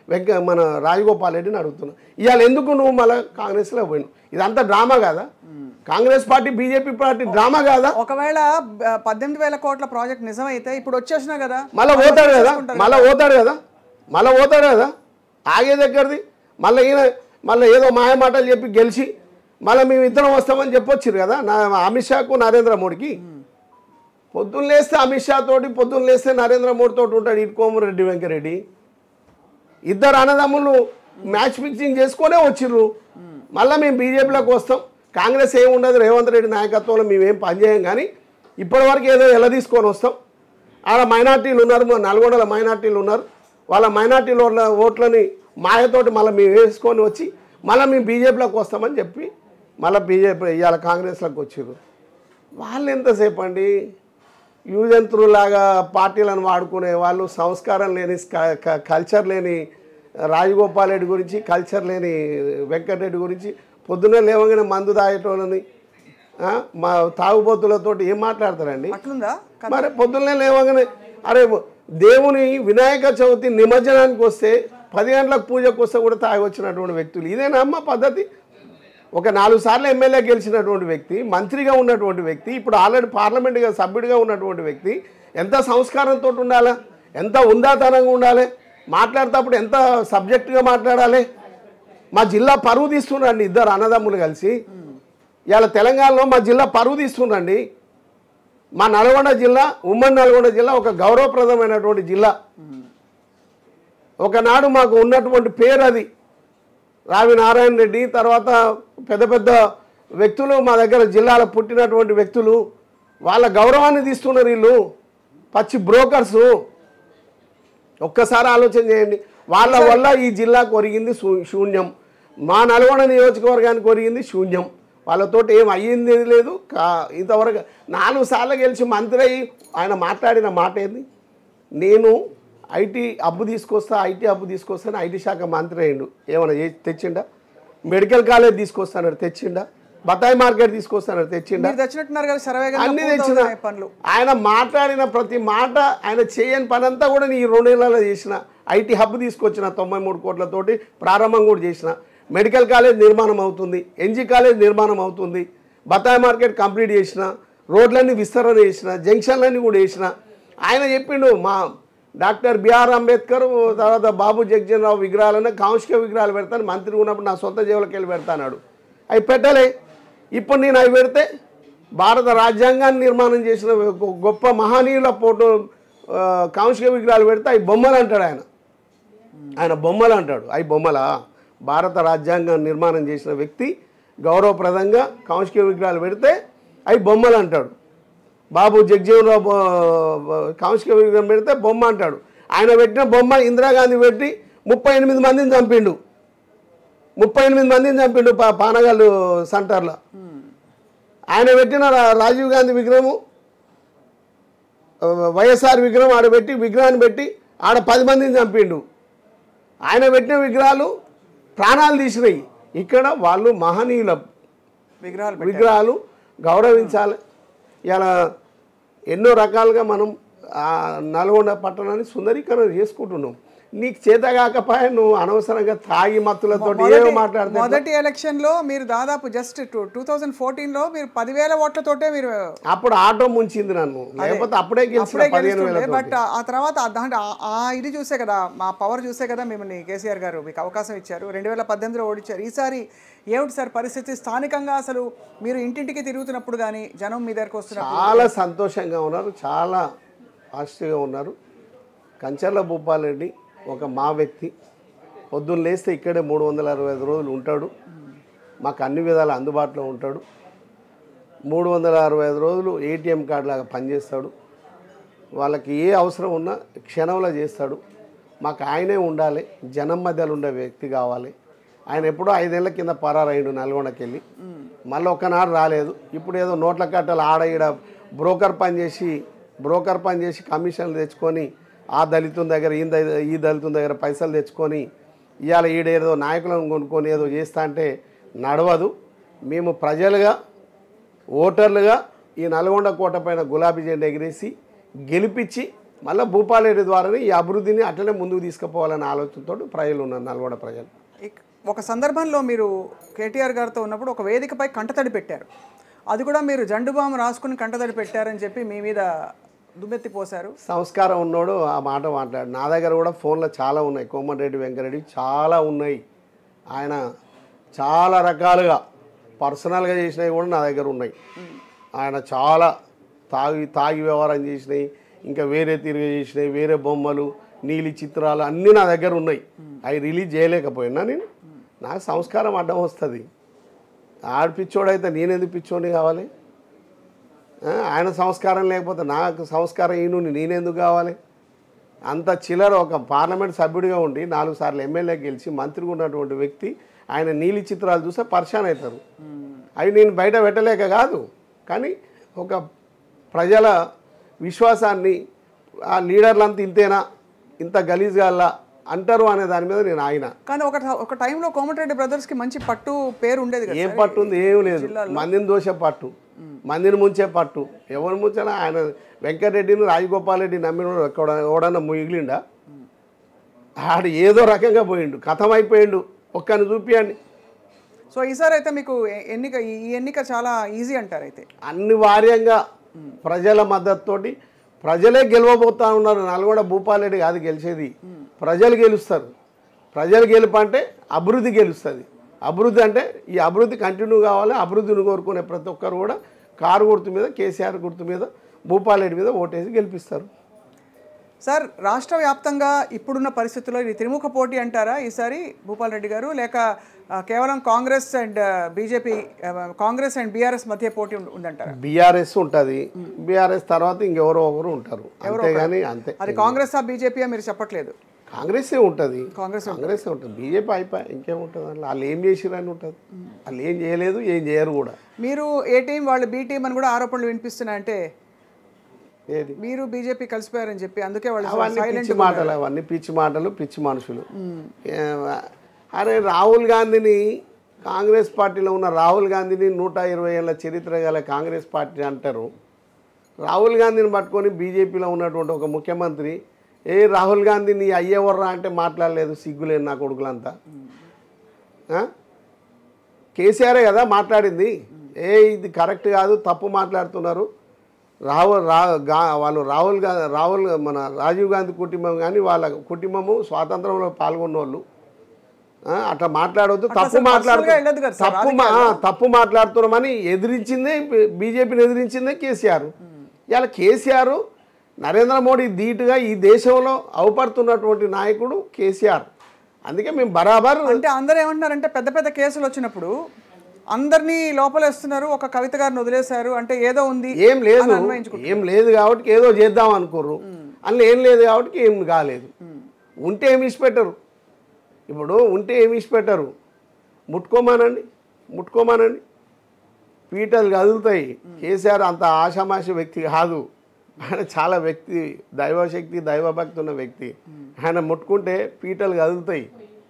వెంక మన రాజగోపాల్ రెడ్డిని అడుగుతున్నా ఇవాళ ఎందుకు నువ్వు మళ్ళీ కాంగ్రెస్లో పోయినావు ఇదంతా డ్రామా కాదా Congress party BJP party drama కాదా ఒకవేళ ఆ, పద్దెనిమిది వేల కోట్ల ప్రాజెక్ట్ నిజమైతే ఇప్పుడు వచ్చేసినా కదా మళ్ళీ పోతాడు కదా మళ్ళీ పోతాడు కదా మళ్ళీ పోతాడు కదా ఆగే దగ్గరది మళ్ళీ ఈయన మళ్ళీ ఏదో మాయ మాటలు చెప్పి గెలిచి మళ్ళీ మేము ఇద్దరం వస్తామని చెప్పొచ్చారు కదా నా అమిత్ షాకు నరేంద్ర మోడీకి పొద్దున్న లేస్తే అమిత్ షా తోటి పొద్దున్న లేస్తే నరేంద్ర మోడీ తోటి ఉంటాడు ఇటు కోమరెడ్డి వెంకరెడ్డి ఇద్దరు అన్నదమ్ములు మ్యాచ్ ఫిక్సింగ్ చేసుకొనే వచ్చిర్రు మళ్ళీ మేము బీజేపీలోకి వస్తాం కాంగ్రెస్ ఏమి ఉండదు రేవంత్ రెడ్డి నాయకత్వంలో మేమేం పనిచేయం కానీ ఇప్పటివరకు ఏదో ఎలా తీసుకొని వస్తాం ఆడ మైనార్టీలు ఉన్నారు మా నల్గొండల మైనార్టీలు ఉన్నారు వాళ్ళ మైనార్టీల ఓట్ల ఓట్లని మాయతోటి మళ్ళీ మేము వేసుకొని వచ్చి మళ్ళీ మేము బీజేపీలోకి వస్తామని చెప్పి మళ్ళీ బీజేపీ ఇవాళ కాంగ్రెస్లోకి వచ్చిర్రు వాళ్ళు ఎంతసేపు అండి యూజంత్రులాగా పార్టీలను వాడుకునే వాళ్ళు సంస్కారం లేని క- క- కల్చర్ లేని రాజగోపాల్ రెడ్డి గురించి కల్చర్ లేని వెంకటరెడ్డి గురించి పొద్దున్నే లేవగానే మందు తాగేటోళ్ళని ఆ, మా తాగుబోతులతోటి ఏం మాట్లాడతారండి అట్లుందా మరి పొద్దున్నే లేవగానే అరే దేవుని వినాయక చవితి నిమజ్జనానికి వస్తే పది గంటలకు పూజకు వస్తే కూడా తాగి వచ్చినటువంటి వ్యక్తులు ఇదేనా అమ్మ పద్ధతి ఒక నాలుగు సార్లు ఎమ్మెల్యే గెలిచినటువంటి వ్యక్తి మంత్రిగా ఉన్నటువంటి వ్యక్తి ఇప్పుడు ఆల్రెడీ పార్లమెంట్గా సభ్యుడిగా ఉన్నటువంటి వ్యక్తి ఎంత సంస్కారంతో ఉండాలి ఎంత ఉందాతనంగా ఉండాలి మాట్లాడేటప్పుడు ఎంత సబ్జెక్టుగా మాట్లాడాలి మా జిల్లా పరువు తీస్తున్నారండి ఇద్దరు అన్నదమ్ములు కలిసి ఇవాళ తెలంగాణలో మా జిల్లా పరువు తీస్తున్నారండి మా నల్గొండ జిల్లా ఉమ్మడి నల్గొండ జిల్లా ఒక గౌరవప్రదమైనటువంటి జిల్లా ఒకనాడు మాకు ఉన్నటువంటి పేరు అది రావి నారాయణ రెడ్డి తర్వాత పెద్ద పెద్ద వ్యక్తులు మా దగ్గర జిల్లాలో పుట్టినటువంటి వ్యక్తులు వాళ్ళ గౌరవాన్ని తీస్తున్నారు వీళ్ళు పచ్చి బ్రోకర్సు ఒక్కసారి ఆలోచన చేయండి వాళ్ళ వల్ల ఈ జిల్లాకు ఒరిగింది శూ- శూన్యం మా నల్గొండ నియోజకవర్గానికి ఒరిగింది శూన్యం వాళ్ళతోటి ఏం అయ్యింది లేదు కా ఇంతవరకు నాలుగు సార్లు గెలిచి మంత్రి అయ్యి ఆయన మాట్లాడిన మాట ఏంది నేను ఐటీ అబ్బు తీసుకొస్తా ఐటీ అబ్బు తీసుకొస్తాను ఐటీ శాఖ మంత్రి అయ్యిండు ఏమైనా చేసి తెచ్చిండా మెడికల్ కాలేజ్ తీసుకొస్తానని తెచ్చిండా బత్తాయి మార్కెట్ తీసుకొస్తానని తెచ్చిండా మీరు తెచ్చినట్టున్నారు కదా సర్వేగంగా అన్ని తెచ్చిన పూర్తవుతున్నాయి పనులు ఆయన మాట్లాడిన ప్రతి మాట ఆయన చేయని పని అంతా కూడా నీ రెండేళ్లలో చేసిన ఐటీ హబ్ తీసుకొచ్చిన తొంభై మూడు కోట్లతోటి ప్రారంభం కూడా చేసిన మెడికల్ కాలేజ్ నిర్మాణం అవుతుంది ఎన్జీ కాలేజ్ నిర్మాణం అవుతుంది బత్తాయి మార్కెట్ కంప్లీట్ చేసిన రోడ్లన్నీ విస్తరణ చేసిన జంక్షన్లన్నీ కూడా చేసిన ఆయన చెప్పిండు మా డాక్టర్ బిఆర్ అంబేద్కర్ తర్వాత బాబు జగ్జన్ రావు విగ్రహాలను కాంస్య విగ్రహాలు పెడతాను మంత్రి ఉన్నప్పుడు నా సొంత జేబులకు వెళ్ళి పెడతాడు అవి పెట్టలే ఇప్పుడు నేను అవి పెడితే భారత రాజ్యాంగాన్ని నిర్మాణం చేసిన గొ- గొప్ప మహనీయుల ఫోటో ఆ, కాంస్య విగ్రహాలు పెడితే అవి బొమ్మలు అంటాడు ఆయన ఆయన బొమ్మలు అంటాడు అవి బొమ్మలా భారత రాజ్యాంగాన్ని నిర్మాణం చేసిన వ్యక్తి గౌరవప్రదంగా కాంస్య విగ్రహాలు పెడితే అవి బొమ్మలు అంటాడు బాబు జగ్జీవనరావు బొ- కాంస్య విగ్రహం పెడితే బొమ్మ అంటాడు ఆయన పెట్టిన బొమ్మ ఇందిరాగాంధీ పెట్టి ముప్పై ఎనిమిది మందిని చంపిండు ముప్పై ఎనిమిది మందిని చంపిండు పా పానగల్లు సెంటర్లో ఆయన పెట్టిన రా- రాజీవ్ గాంధీ విగ్రహము ఆ, వైఎస్ఆర్ విగ్రహం ఆడ పెట్టి విగ్రహాన్ని పెట్టి ఆడ పది మందిని చంపిండు ఆయన పెట్టిన విగ్రహాలు ప్రాణాలు తీసినాయి ఇక్కడ వాళ్ళు మహనీయుల విగ్రహాలు పెట్టారు. విగ్రహాలు గౌరవించాలి ఇలా ఎన్నో రకాలుగా మనం ఆ నల్గొండ పట్టణాన్ని సుందరీకరణ చేసుకుంటున్నాం నీకు చేత కాకపోయా నువ్వు అనవసరంగా తాగి మత్తులతో ఏమో మొదటి- మాట్లాడితే మొదటి ఎలక్షన్ లో మీరు దాదాపు జస్ట్ టూ థౌజండ్ ఫోర్టీన్ లో మీరు పదివేల ఓట్లతోటే మీరు అప్పుడు ఆటో ముంచింది నన్ను లేకపోతే అప్పుడే గెలిచిన అప్పుడే పదిహేను వేల గెలుస్తుండే బట్ ఆ తర్వాత ఆ దాంట్లో ఆ- ఆ ఇది చూసే కదా మా పవర్ చూసే కదా మిమ్మల్ని కేసీఆర్ గారు మీకు అవకాశం ఇచ్చారు రెండు వేల పద్దెనిమిదిలో ఓడించారు ఈసారి ఏమిటి సార్ పరిస్థితి స్థానికంగా అసలు మీరు ఇంటింటికి తిరుగుతున్నప్పుడు కానీ జనం మీ దగ్గరకు వస్తున్నప్పుడు చాలా సంతోషంగా ఉన్నారు చాలా ఆస్తిగా ఉన్నారు కంచర్ల భూపాలరెడ్డి ఒక మా వ్యక్తి పొద్దున్న లేస్తే ఇక్కడే మూడు వందల అరవై ఐదు రోజులు ఉంటాడు మాకు అన్ని విధాలు అందుబాటులో ఉంటాడు మూడు వందల అరవై ఐదు రోజులు ఏటీఎం కార్డు లాగా పనిచేస్తాడు వాళ్ళకి ఏ అవసరం ఉన్నా క్షణంలో చేస్తాడు మాకు ఆయనే ఉండాలి జనం మధ్యలో ఉండే వ్యక్తి కావాలి ఆయన ఎప్పుడో ఐదేళ్ల కింద పరారైండు నల్గొండకి వెళ్ళి మళ్ళీ ఒక్కనాడు రాలేదు ఇప్పుడు ఏదో నోట్ల కట్టలు ఆడ ఈడ బ్రోకర్ పని చేసి బ్రోకర్ పని చేసి కమిషన్లు తెచ్చుకొని ఆ దళితుని దగ్గర ఈ ద- ఈ దళితుని దగ్గర పైసలు తెచ్చుకొని ఇవాళ ఈడేదో నాయకులను కొనుక్కొని ఏదో చేస్తా అంటే నడవదు మేము ప్రజలుగా ఓటర్లుగా ఈ నల్గొండ కోట పైన గులాబీ జెండా ఎగిరేసి గెలిపించి మళ్ళీ భూపాలరెడ్డి ద్వారానే ఈ అభివృద్ధిని అట్లనే ముందుకు తీసుకుపోవాలనే ఆలోచనతో ప్రజలు ఉన్నారు నల్గొండ ప్రజలు ఇక్- ఒక సందర్భంలో మీరు కేటీఆర్ గారితో ఉన్నప్పుడు ఒక వేదికపై కంటతడి పెట్టారు అది కూడా మీరు జండుబాము రాసుకుని కంటతడి పెట్టారని చెప్పి మీ మీద దుమ్మెత్తి పోశారు సంస్కారం ఉన్నోడు ఆ మాట మాట్లాడు నా దగ్గర కూడా ఫోన్లో చాలా ఉన్నాయి కోమటిరెడ్డి వెంకరెడ్డి చాలా ఉన్నాయి ఆయన చాలా రకాలుగా పర్సనల్గా చేసినవి కూడా నా దగ్గర ఉన్నాయి ఆయన చాలా తాగి తాగి వ్యవహారం చేసినాయి ఇంకా వేరే తిరిగి చేసినాయి వేరే బొమ్మలు నీలి చిత్రాలు అన్నీ నా దగ్గర ఉన్నాయి అవి రిలీజ్ చేయలేకపోయినా నేను నాకు సంస్కారం అడ్డం వస్తుంది ఆడు పిచ్చోడైతే నేనెందుకు పిచ్చోడిని కావాలి ఆ, ఆయన సంస్కారం లేకపోతే నాకు సంస్కారం ఈయన నేనెందుకు కావాలి అంత చిల్లర ఒక పార్లమెంట్ సభ్యుడిగా ఉండి నాలుగు సార్లు ఎమ్మెల్యే గెలిచి మంత్రిగా ఉన్నటువంటి వ్యక్తి ఆయన నీలి చిత్రాలు చూస్తే పరిశాన్ అవుతారు అవి నేను బయట పెట్టలేక కాదు కానీ ఒక ప్రజల విశ్వాసాన్ని ఆ లీడర్లంతా ఇంతేనా ఇంత గలీజ్గా అంటారు అనే దాని మీద నేను ఆయన కానీ ఒక ఒక టైంలో కోమటిరెడ్డి బ్రదర్స్కి మంచి పట్టు పేరు ఉండేది కదా ఏం పట్టు ఉంది ఏం లేదు మందిని దోసే పట్టు మందిని ముంచే పట్టు ఎవరు ముంచినా ఆయన వెంకటరెడ్డిని రాజగోపాల్ రెడ్డి నమ్మిన ఎక్కడ ఎవడన్నా మిగిలిండా ఆడు ఏదో రకంగా పోయిండు కథం అయిపోయిండు ఒక్కని చూపియండి సో ఈసారి అయితే మీకు ఎ- ఎన్నిక ఈ ఈ ఎన్నిక చాలా ఈజీ అంటారు అయితే అనివార్యంగా ప్రజల మద్దతుతోటి ప్రజలే గెలవబోతా ఉన్నారు నల్గొండ భూపాలరెడ్డి కాదు గెలిచేది ప్రజలు గెలుస్తారు ప్రజలు గెలుపు అంటే అభివృద్ధి గెలుస్తుంది అభివృద్ధి అంటే ఈ అభివృద్ధి కంటిన్యూ కావాలి అభివృద్ధిని కోరుకునే ప్రతి ఒక్కరు కూడా కారు గుర్తు మీద కేసీఆర్ గుర్తు మీద భూపాలరెడ్డి మీద ఓటేసి గెలిపిస్తారు సార్ రాష్ట్ర వ్యాప్తంగా ఇప్పుడున్న పరిస్థితుల్లో ఇది త్రిముఖ పోటీ అంటారా ఈసారి భూపాల్ రెడ్డి గారు లేక ఆ, కేవలం Congress and BJP Congress and BRS మధ్య పోటీ ఉండ- ఉందంటారా బీఆర్ఎస్ ఉంటుంది బీఆర్ఎస్ తర్వాత ఇంకెవరో ఒకరు ఉంటారు అంతేగాని అంతే అది కాంగ్రెస్ ఆ బీజేపీ మీరు చెప్పట్లేదు కాంగ్రెసే ఉంటుంది కాంగ్రెస్ కాంగ్రెస్ ఉంటుంది బీజేపీ అయిపోయి ఇంకేముంటుంది అందులో వాళ్ళు ఏం చేసిరని ఉంటుంది వాళ్ళు ఏం చేయలేదు ఏం చేయరు కూడా మీరు ఏ టీం వాళ్ళు బీ టీం అని కూడా ఆరోపణలు వినిపిస్తున్నాయంటే ఏది మీరు బీజేపీ కలిసిపోయారని చెప్పి అందుకే వాళ్ళు అవన్నీ సైలెంట్ పిచ్చి మాటలు అవన్నీ పిచ్చి మాటలు పిచ్చి మనుషులు ఏ, అరే రాహుల్ గాంధీని కాంగ్రెస్ పార్టీలో ఉన్న రాహుల్ గాంధీని నూట ఇరవై ఏళ్ళ చరిత్ర గల కాంగ్రెస్ పార్టీ అంటారు రాహుల్ గాంధీని పట్టుకొని బీజేపీలో ఉన్నటువంటి ఒక ముఖ్యమంత్రి ఏ రాహుల్ గాంధీ నీ అయ్యేవర్రా అంటే మాట్లాడలేదు సిగ్గులేని నా కొడుకులంతా ఆ? కేసీఆరే కదా మాట్లాడింది ఏ ఇది కరెక్ట్ కాదు తప్పు మాట్లాడుతున్నారు రాహుల్ రా గా వాళ్ళు రాహుల్ గా రాహుల్ మన రాజీవ్ గాంధీ కుటుంబం కానీ వాళ్ళ కుటుంబము స్వాతంత్రంలో పాల్గొన్న వాళ్ళు ఆ, అట్లా మాట్లాడవద్దు తప్పు అసలు మాట్లాడుతూ personal గా వెళ్ళొద్దు కదా సార్, తప్పు మా- ఆ, తప్పు మాట్లాడుతున్నామని ఎదిరించిందే బీజేపీని ఎదిరించిందే కేసీఆర్ ఇవాళ కేసీఆర్ నరేంద్ర మోడీ ధీటుగా ఈ దేశంలో అవపడుతున్నటువంటి నాయకుడు కేసీఆర్ అందుకే మేము బరాబర్ అంటే అందరూ ఏమంటున్నారంటే పెద్ద పెద్ద కేసులు వచ్చినప్పుడు అందరినీ లోపలేస్తున్నారు ఒక కవిత గారిని వదిలేశారు అంటే ఏదో ఉంది ఏం లేదు అని అన్వయించుకుంటారు. ఏం లేదు కాబట్టి ఏదో చేద్దాం అనుకోరు అందులో ఏం లేదు కాబట్టి ఏం కాలేదు ఉంటే ఏమి ఇచ్చిపెట్టరు ఇప్పుడు ఉంటే ఏమి ఇచ్చిపెట్టరు ముట్టుకోమానండి ముట్టుకోమానండి పీటలు కదులుతాయి కేసీఆర్ అంత ఆషామాషి వ్యక్తి కాదు ఆయన చాలా వ్యక్తి దైవశక్తి దైవభక్తి ఉన్న వ్యక్తి ఆయన ముట్టుకుంటే పీటలు కదులుతాయి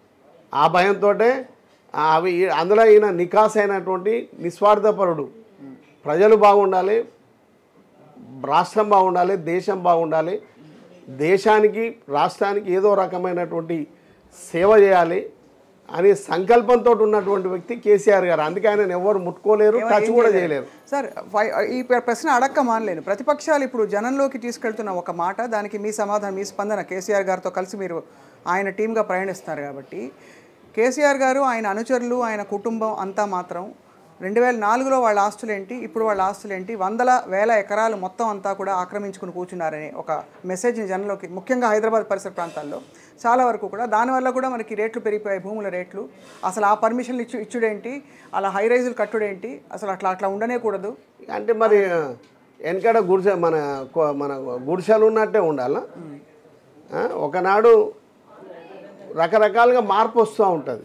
ఆ భయంతో అవి అందులో ఈయన నికాస్ అయినటువంటి నిస్వార్థపరుడు ప్రజలు బాగుండాలి రాష్ట్రం బాగుండాలి దేశం బాగుండాలి దేశానికి రాష్ట్రానికి ఏదో రకమైనటువంటి సేవ చేయాలి అనే సంకల్పంతో ఉన్నటువంటి వ్యక్తి కేసీఆర్ గారు అందుకే ఆయన ఎవరు ముట్టుకోలేరు టచ్ కూడా చేయలేరు సార్ ఫై- ఈ ప్ర- ప్రశ్న అడక్క మానలేను ప్రతిపక్షాలు ఇప్పుడు జనంలోకి తీసుకెళ్తున్న ఒక మాట దానికి మీ సమాధానం మీ స్పందన కేసీఆర్ గారితో కలిసి మీరు ఆయన టీంగా ప్రయాణిస్తున్నారు కాబట్టి కేసీఆర్ గారు ఆయన అనుచరులు ఆయన కుటుంబం అంతా మాత్రం రెండు వేల నాలుగులో వాళ్ళ ఆస్తులు ఏంటి ఇప్పుడు వాళ్ళ ఆస్తులు ఏంటి వందల వేల ఎకరాలు మొత్తం అంతా కూడా ఆక్రమించుకుని కూర్చున్నారనే ఒక మెసేజ్ని జనంలోకి ముఖ్యంగా హైదరాబాద్ పరిసర ప్రాంతాల్లో చాలా వరకు కూడా దానివల్ల కూడా మనకి రేట్లు పెరిగిపోయాయి భూముల రేట్లు అసలు ఆ పర్మిషన్లు ఇచ్చు ఇచ్చుడేంటి అలా హై రైజులు కట్టుడేంటి అసలు అట్లా అట్లా ఉండనే కూడదు అంటే మరి వెనకడ గుడిసె మన కొ- మన గుడిసెలు ఉన్నట్టే ఉండాలా ఆ, ఒకనాడు రకరకాలుగా మార్పు వస్తూ ఉంటుంది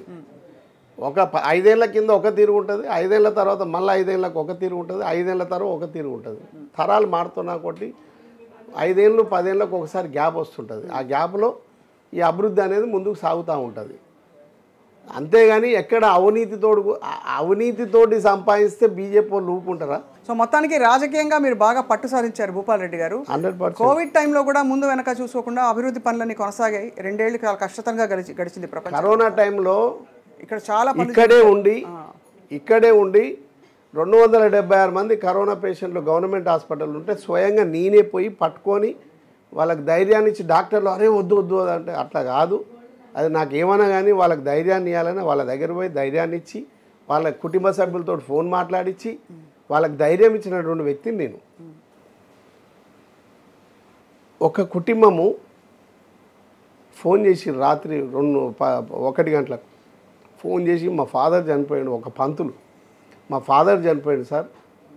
ఒక ప- ఐదేళ్ల కింద ఒక తీరు ఉంటుంది ఐదేళ్ల తర్వాత మళ్ళీ ఐదేళ్ళకి ఒక తీరు ఉంటుంది ఐదేళ్ల తర్వాత ఒక తీరు ఉంటుంది తరాలు మారుతున్నా కొట్టి ఐదేళ్ళు పదేళ్ళకి ఒకసారి గ్యాప్ వస్తుంటుంది ఆ గ్యాప్లో ఈ అభివృద్ధి అనేది ముందుకు సాగుతూ ఉంటుంది అంతేగాని ఎక్కడ అవినీతితోడు అవినీతితోటి సంపాదిస్తే బీజేపీ వాళ్ళు ఊపుకుంటారా సో మొత్తానికి రాజకీయంగా మీరు బాగా పట్టు సాధించారు భూపాల్ రెడ్డి గారు హండ్రెడ్ పర్సెంట్ కోవిడ్ టైంలో కూడా ముందు వెనక చూసుకోకుండా అభివృద్ధి పనులన్నీ కొనసాగాయి రెండేళ్లు చాలా కష్టతరంగా గడిచి గడిచింది ప్రపంచం కరోనా టైంలో ఇక్కడ చాలా పనులు ఇక్కడే ఉండి ఇక్కడే ఉండి రెండు వందల డెబ్బై ఆరు మంది కరోనా పేషెంట్లు గవర్నమెంట్ హాస్పిటల్ ఉంటే స్వయంగా నేనే పోయి పట్టుకొని వాళ్ళకి ధైర్యాన్ని ఇచ్చి డాక్టర్లు అరే వద్దు వద్దు అంటే అట్లా కాదు అది నాకు ఏమన్నా కానీ వాళ్ళకి ధైర్యాన్ని ఇవ్వాలని వాళ్ళ దగ్గర పోయి ధైర్యాన్ని ఇచ్చి వాళ్ళ కుటుంబ సభ్యులతో ఫోన్ మాట్లాడించి వాళ్ళకి ధైర్యం ఇచ్చినటువంటి వ్యక్తిని నేను ఒక కుటుంబము ఫోన్ చేసి రాత్రి రెండు ప- ఒకటి గంటలకు ఫోన్ చేసి మా ఫాదర్ చనిపోయాడు ఒక పంతులు మా ఫాదర్ చనిపోయాడు సార్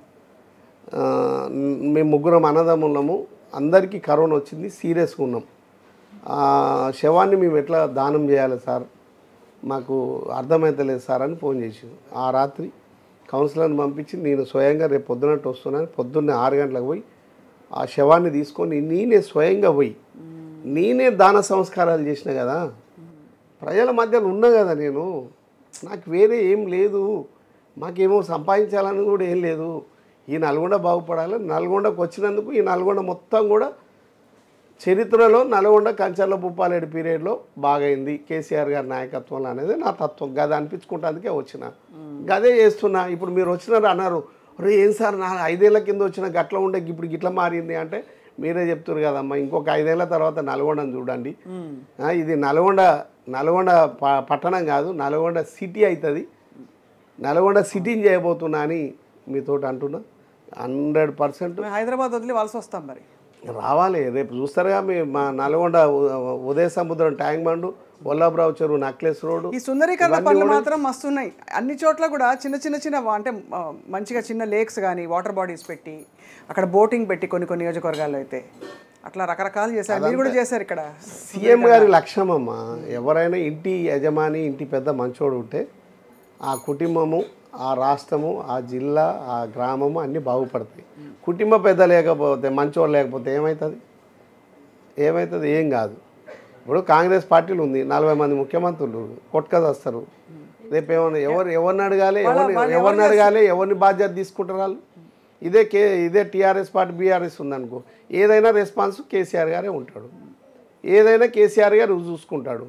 ఆ, మేము ముగ్గురం అన్నదమ్ములము అందరికీ కరోనా వచ్చింది సీరియస్గా ఉన్నాం ఆ, శవాన్ని మేము ఎట్లా దానం చేయాలి సార్ మాకు అర్థమవుతలేదు సార్ అని ఫోన్ చేసింది ఆ రాత్రి కౌన్సిలర్ని పంపించి నేను స్వయంగా రేపు పొద్దున్నట్టు వస్తున్నాను పొద్దున్నే ఆరు గంటలకు పోయి ఆ శవాన్ని తీసుకొని నేనే స్వయంగా పోయి నేనే దాన సంస్కారాలు చేసిన కదా ప్రజల మధ్యలో ఉన్నా కదా నేను నాకు వేరే ఏం లేదు మాకేమో సంపాదించాలని కూడా ఏం లేదు ఈ నల్గొండ బాగుపడాలి నల్గొండకు వచ్చినందుకు ఈ నల్గొండ మొత్తం కూడా చరిత్రలో నల్గొండ కంచర్ల భూపాలేడు పీరియడ్లో బాగైంది కేసీఆర్ గారి నాయకత్వంలో అనేది నా తత్వం గది అనిపించుకుంటానికే వచ్చిన గదే చేస్తున్నా ఇప్పుడు మీరు వచ్చినారు అన్నారు రే ఏం సార్ నా ఐదేళ్ల కింద వచ్చిన గట్ల ఉండే ఇప్పుడు గిట్ల మారింది అంటే మీరే చెప్తారు కదమ్మా ఇంకొక ఐదేళ్ల తర్వాత నల్గొండని చూడండి ఆ, ఇది నల్గొండ నల్గొండ ప- పట్టణం కాదు నల్గొండ సిటీ అవుతుంది నల్గొండ సిటీని చేయబోతున్నా అని మీతోటి అంటున్నా హండ్రెడ్ పర్సెంట్ మేము హైదరాబాద్ వదిలి వలస వస్తాం మరి రావాలి రేపు చూస్తారుగా మీ మా నల్గొండ ఉ- ఉదయ సముద్రం ట్యాంక్ బండు వల్లభరావు చెరువు నక్లెస్ రోడ్డు ఈ సుందరీకరణ పనులు మాత్రం మస్తున్నాయి అన్ని చోట్ల కూడా చిన్న చిన్న చిన్న వా- అంటే ఆ, మంచిగా చిన్న లేక్స్ కానీ వాటర్ బాడీస్ పెట్టి అక్కడ బోటింగ్ పెట్టి కొన్ని కొన్ని నియోజకవర్గాల్లో అయితే అట్లా రకరకాలు చేశారు మీరు కూడా చేశారు ఇక్కడ సీఎం గారి లక్ష్యం అమ్మ ఎవరైనా ఇంటి యజమాని ఇంటి పెద్ద మంచోడు ఉంటే ఆ కుటుంబము ఆ రాష్ట్రము ఆ జిల్లా ఆ గ్రామము అన్నీ బాగుపడతాయి కుటుంబ పెద్ద లేకపోతే మంచోడు లేకపోతే ఏమవుతుంది ఏమవుతుంది ఏం కాదు ఇప్పుడు కాంగ్రెస్ పార్టీలు ఉంది నలభై మంది ముఖ్యమంత్రులు కొట్టుకదస్తారు రేపు ఏమన్నా ఎవరు ఎవరిని అడగాలి ఎవరిని ఎవరిని అడగాలి ఎవరిని బాధ్యత తీసుకుంటారు వాళ్ళు ఇదే కే ఇదే టీఆర్ఎస్ పార్టీ బీఆర్ఎస్ ఉందనుకో ఏదైనా రెస్పాన్స్ కేసీఆర్ గారే ఉంటాడు ఏదైనా కేసీఆర్ గారు చూసుకుంటాడు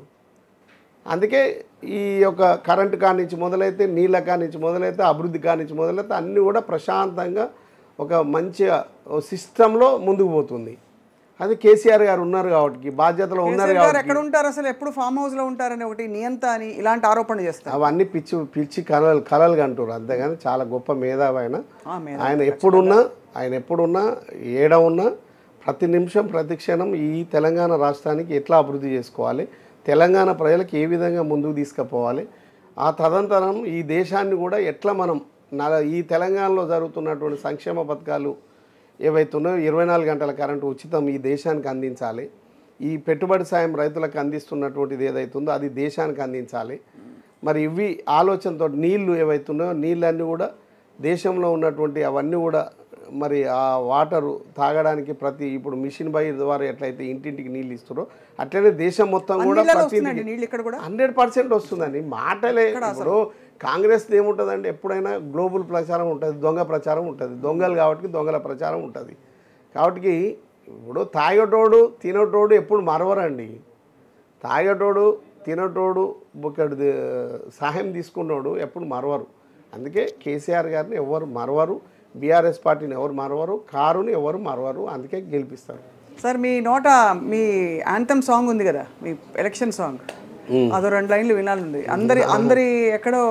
అందుకే ఈ యొక్క కరెంటు కాడి నుంచి మొదలైతే నీళ్ళ కాడి నుంచి మొదలైతే అభివృద్ధి కాడి నుంచి మొదలైతే అన్నీ కూడా ప్రశాంతంగా ఒక మంచి సిస్టంలో ముందుకు పోతుంది అది కేసీఆర్ గారు ఉన్నారు కాబట్టి బాధ్యతలో ఉన్నారు కేసీఆర్ గారు కాబట్టి ఎక్కడ ఉంటారు అసలు ఎప్పుడు ఫామ్ హౌస్ లో ఉంటారని ఒకటి నియంత అని ఇలాంటి ఆరోపణలు చేస్తారు అవన్నీ పిచ్చి పిచ్చి కలలు కలలు అంటారు అంతేగాని చాలా గొప్ప మేధావి ఆయన ఆ, మేధావి. ఆయన ఎప్పుడున్నా ఆయన ఎప్పుడున్నా ఏడ ఉన్నా ప్రతి నిమిషం ప్రతి క్షణం ఈ తెలంగాణ రాష్ట్రానికి ఎట్లా అభివృద్ధి చేసుకోవాలి తెలంగాణ ప్రజలకు ఏ విధంగా ముందుకు తీసుకుపోవాలి ఆ తదనంతరం ఈ దేశాన్ని కూడా ఎట్లా మనం నల ఈ తెలంగాణలో జరుగుతున్నటువంటి సంక్షేమ పథకాలు ఏవైతే ఉన్నాయో ఇరవై నాలుగు గంటల కరెంటు ఉచితం ఈ దేశానికి అందించాలి ఈ పెట్టుబడి సాయం రైతులకు అందిస్తున్నటువంటిది ఏదైతే ఉందో అది దేశానికి అందించాలి మరి ఇవి ఆలోచనతో నీళ్లు ఏవైతే ఉన్నాయో నీళ్ళన్నీ కూడా దేశంలో ఉన్నటువంటి అవన్నీ కూడా మరి ఆ వాటరు తాగడానికి ప్రతి ఇప్పుడు మిషన్ బై ద్వారా ఎట్లయితే ఇంటింటికి నీళ్ళు ఇస్తారో అట్లనే దేశం మొత్తం కూడా నీళ్ళలో ప్రతి వస్తుందండి నీళ్ళు ఇక్కడ కూడా హండ్రెడ్ పర్సెంట్ వస్తుందండి మాటలే ఇప్పుడు కాంగ్రెస్ ఏముంటుందండి ఎప్పుడైనా గ్లోబల్ ప్రచారం ఉంటుంది దొంగ ప్రచారం ఉంటుంది దొంగలు కాబట్టి దొంగల ప్రచారం ఉంటుంది కాబట్టి ఇప్పుడు తాగేటోడు తినేటోడు ఎప్పుడు మరవరండి తాగేటోడు తినేటోడు బుక్కడు సహాయం తీసుకున్నోడు ఎప్పుడు మరవరు అందుకే కేసీఆర్ గారిని ఎవరు మరవరు బీఆర్ఎస్ పార్టీని ఎవరు మరవరు కారుని ఎవరు మరవరు అందుకే గెలిపిస్తారు సార్ మీ నోట మీ యాంథమ్ సాంగ్ ఉంది కదా మీ ఎలక్షన్ సాంగ్ అదో రెండు లైన్లు వినాలండి అందరి అందరి ఎక్కడో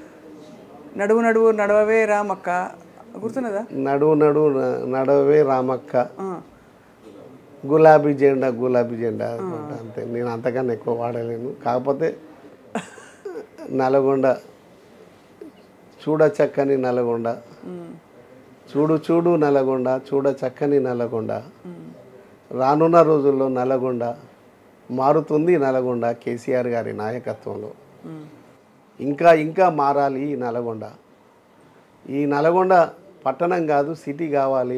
నడువు నడువు నడవవే రామక్క గుర్తున్నదా నడువు నడువు న- నడవే రామక్క ఆ. గులాబీ జెండా గులాబీ జెండా అనుకుంటా అంతే నేను అంతకన్నా ఎక్కువ వాడలేను కాకపోతే నల్గొండ చూడ చక్కని నల్గొండ చూడు చూడు నల్గొండ చూడ చక్కని నల్గొండ రానున్న రోజుల్లో నల్గొండ మారుతుంది నల్గొండ కేసీఆర్ గారి నాయకత్వంలో ఇంకా ఇంకా మారాలి ఈ నల్గొండ ఈ నల్గొండ పట్టణం కాదు సిటీ కావాలి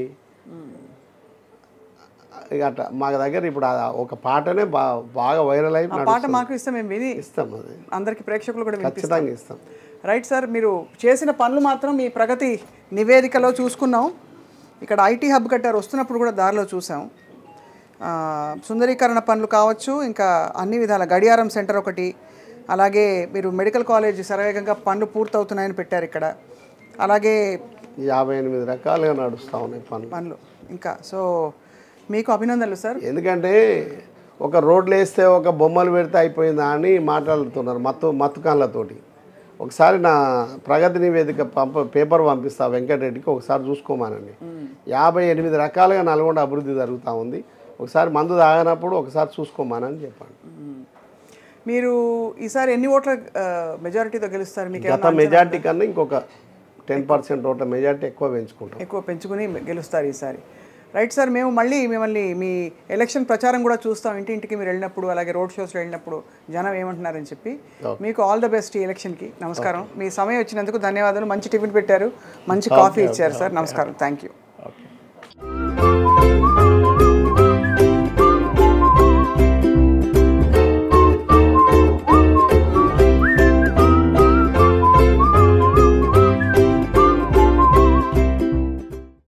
ఇక అట్లా మా దగ్గర ఇప్పుడు ఆ ఒక పాటనే బా బాగా వైరల్ అయి ఆ పాట మాకు ఇస్తే మేము విని ఇస్తాం అది అందరికి ప్రేక్షకులు కూడా వినిపిస్తాం ఖచ్చితంగా ఇస్తాం రైట్ సార్ మీరు చేసిన పనులు మాత్రం మీ ప్రగతి నివేదికలో చూసుకున్నాం ఇక్కడ ఐటీ హబ్ కట్టారు వస్తున్నప్పుడు కూడా దారిలో చూసాం ఆ, సుందరీకరణ పనులు కావచ్చు ఇంకా అన్ని విధాల గడియారం సెంటర్ ఒకటి అలాగే మీరు మెడికల్ కాలేజ్ శరవేగంగా పనులు పూర్తవుతున్నాయని పెట్టారు ఇక్కడ అలాగే యాభై ఎనిమిది రకాలుగా నడుస్తూ ఉన్నాయి పనులు పనులు ఇంకా సో మీకు అభినందనలు సార్ ఎందుకంటే ఒక రోడ్లు వేస్తే ఒక బొమ్మలు పెడితే అయిపోయిందా అని మాట్లాడుతున్నారు మత్తు మత్తుకాన్లతోటి ఒకసారి నా ప్రగతి నివేదిక పంప పేపర్ పంపిస్తా వెంకటరెడ్డికి ఒకసారి చూసుకోమానండి యాభై ఎనిమిది రకాలుగా నల్గొండ అభివృద్ధి జరుగుతూ ఉంది ఒకసారి మందు తాగినప్పుడు ఒకసారి చూసుకోమానని చెప్పండి మీరు ఈసారి ఎన్ని ఓట్ల మెజారిటీతో గెలుస్తారు మీకు గత మెజార్టీ కన్నా ఇంకొక టెన్ పర్సెంట్ ఓట్ల మెజార్టీ ఎక్కువ పెంచుకుంటాం ఎక్కువ పెంచుకుని గెలుస్తారు ఈసారి రైట్ సార్ మేము మళ్ళీ మిమ్మల్ని మీ ఎలక్షన్ ప్రచారం కూడా చూస్తాం ఇంటింటికి మీరు వెళ్ళినప్పుడు అలాగే రోడ్ షోస్లో వెళ్ళినప్పుడు జనం ఏమంటున్నారని చెప్పి మీకు ఆల్ ద బెస్ట్ ఈ ఎలక్షన్కి నమస్కారం మీ సమయం వచ్చినందుకు ధన్యవాదాలు మంచి టిఫిన్ పెట్టారు మంచి కాఫీ ఇచ్చారు సార్ నమస్కారం థ్యాంక్ యూ ఓకే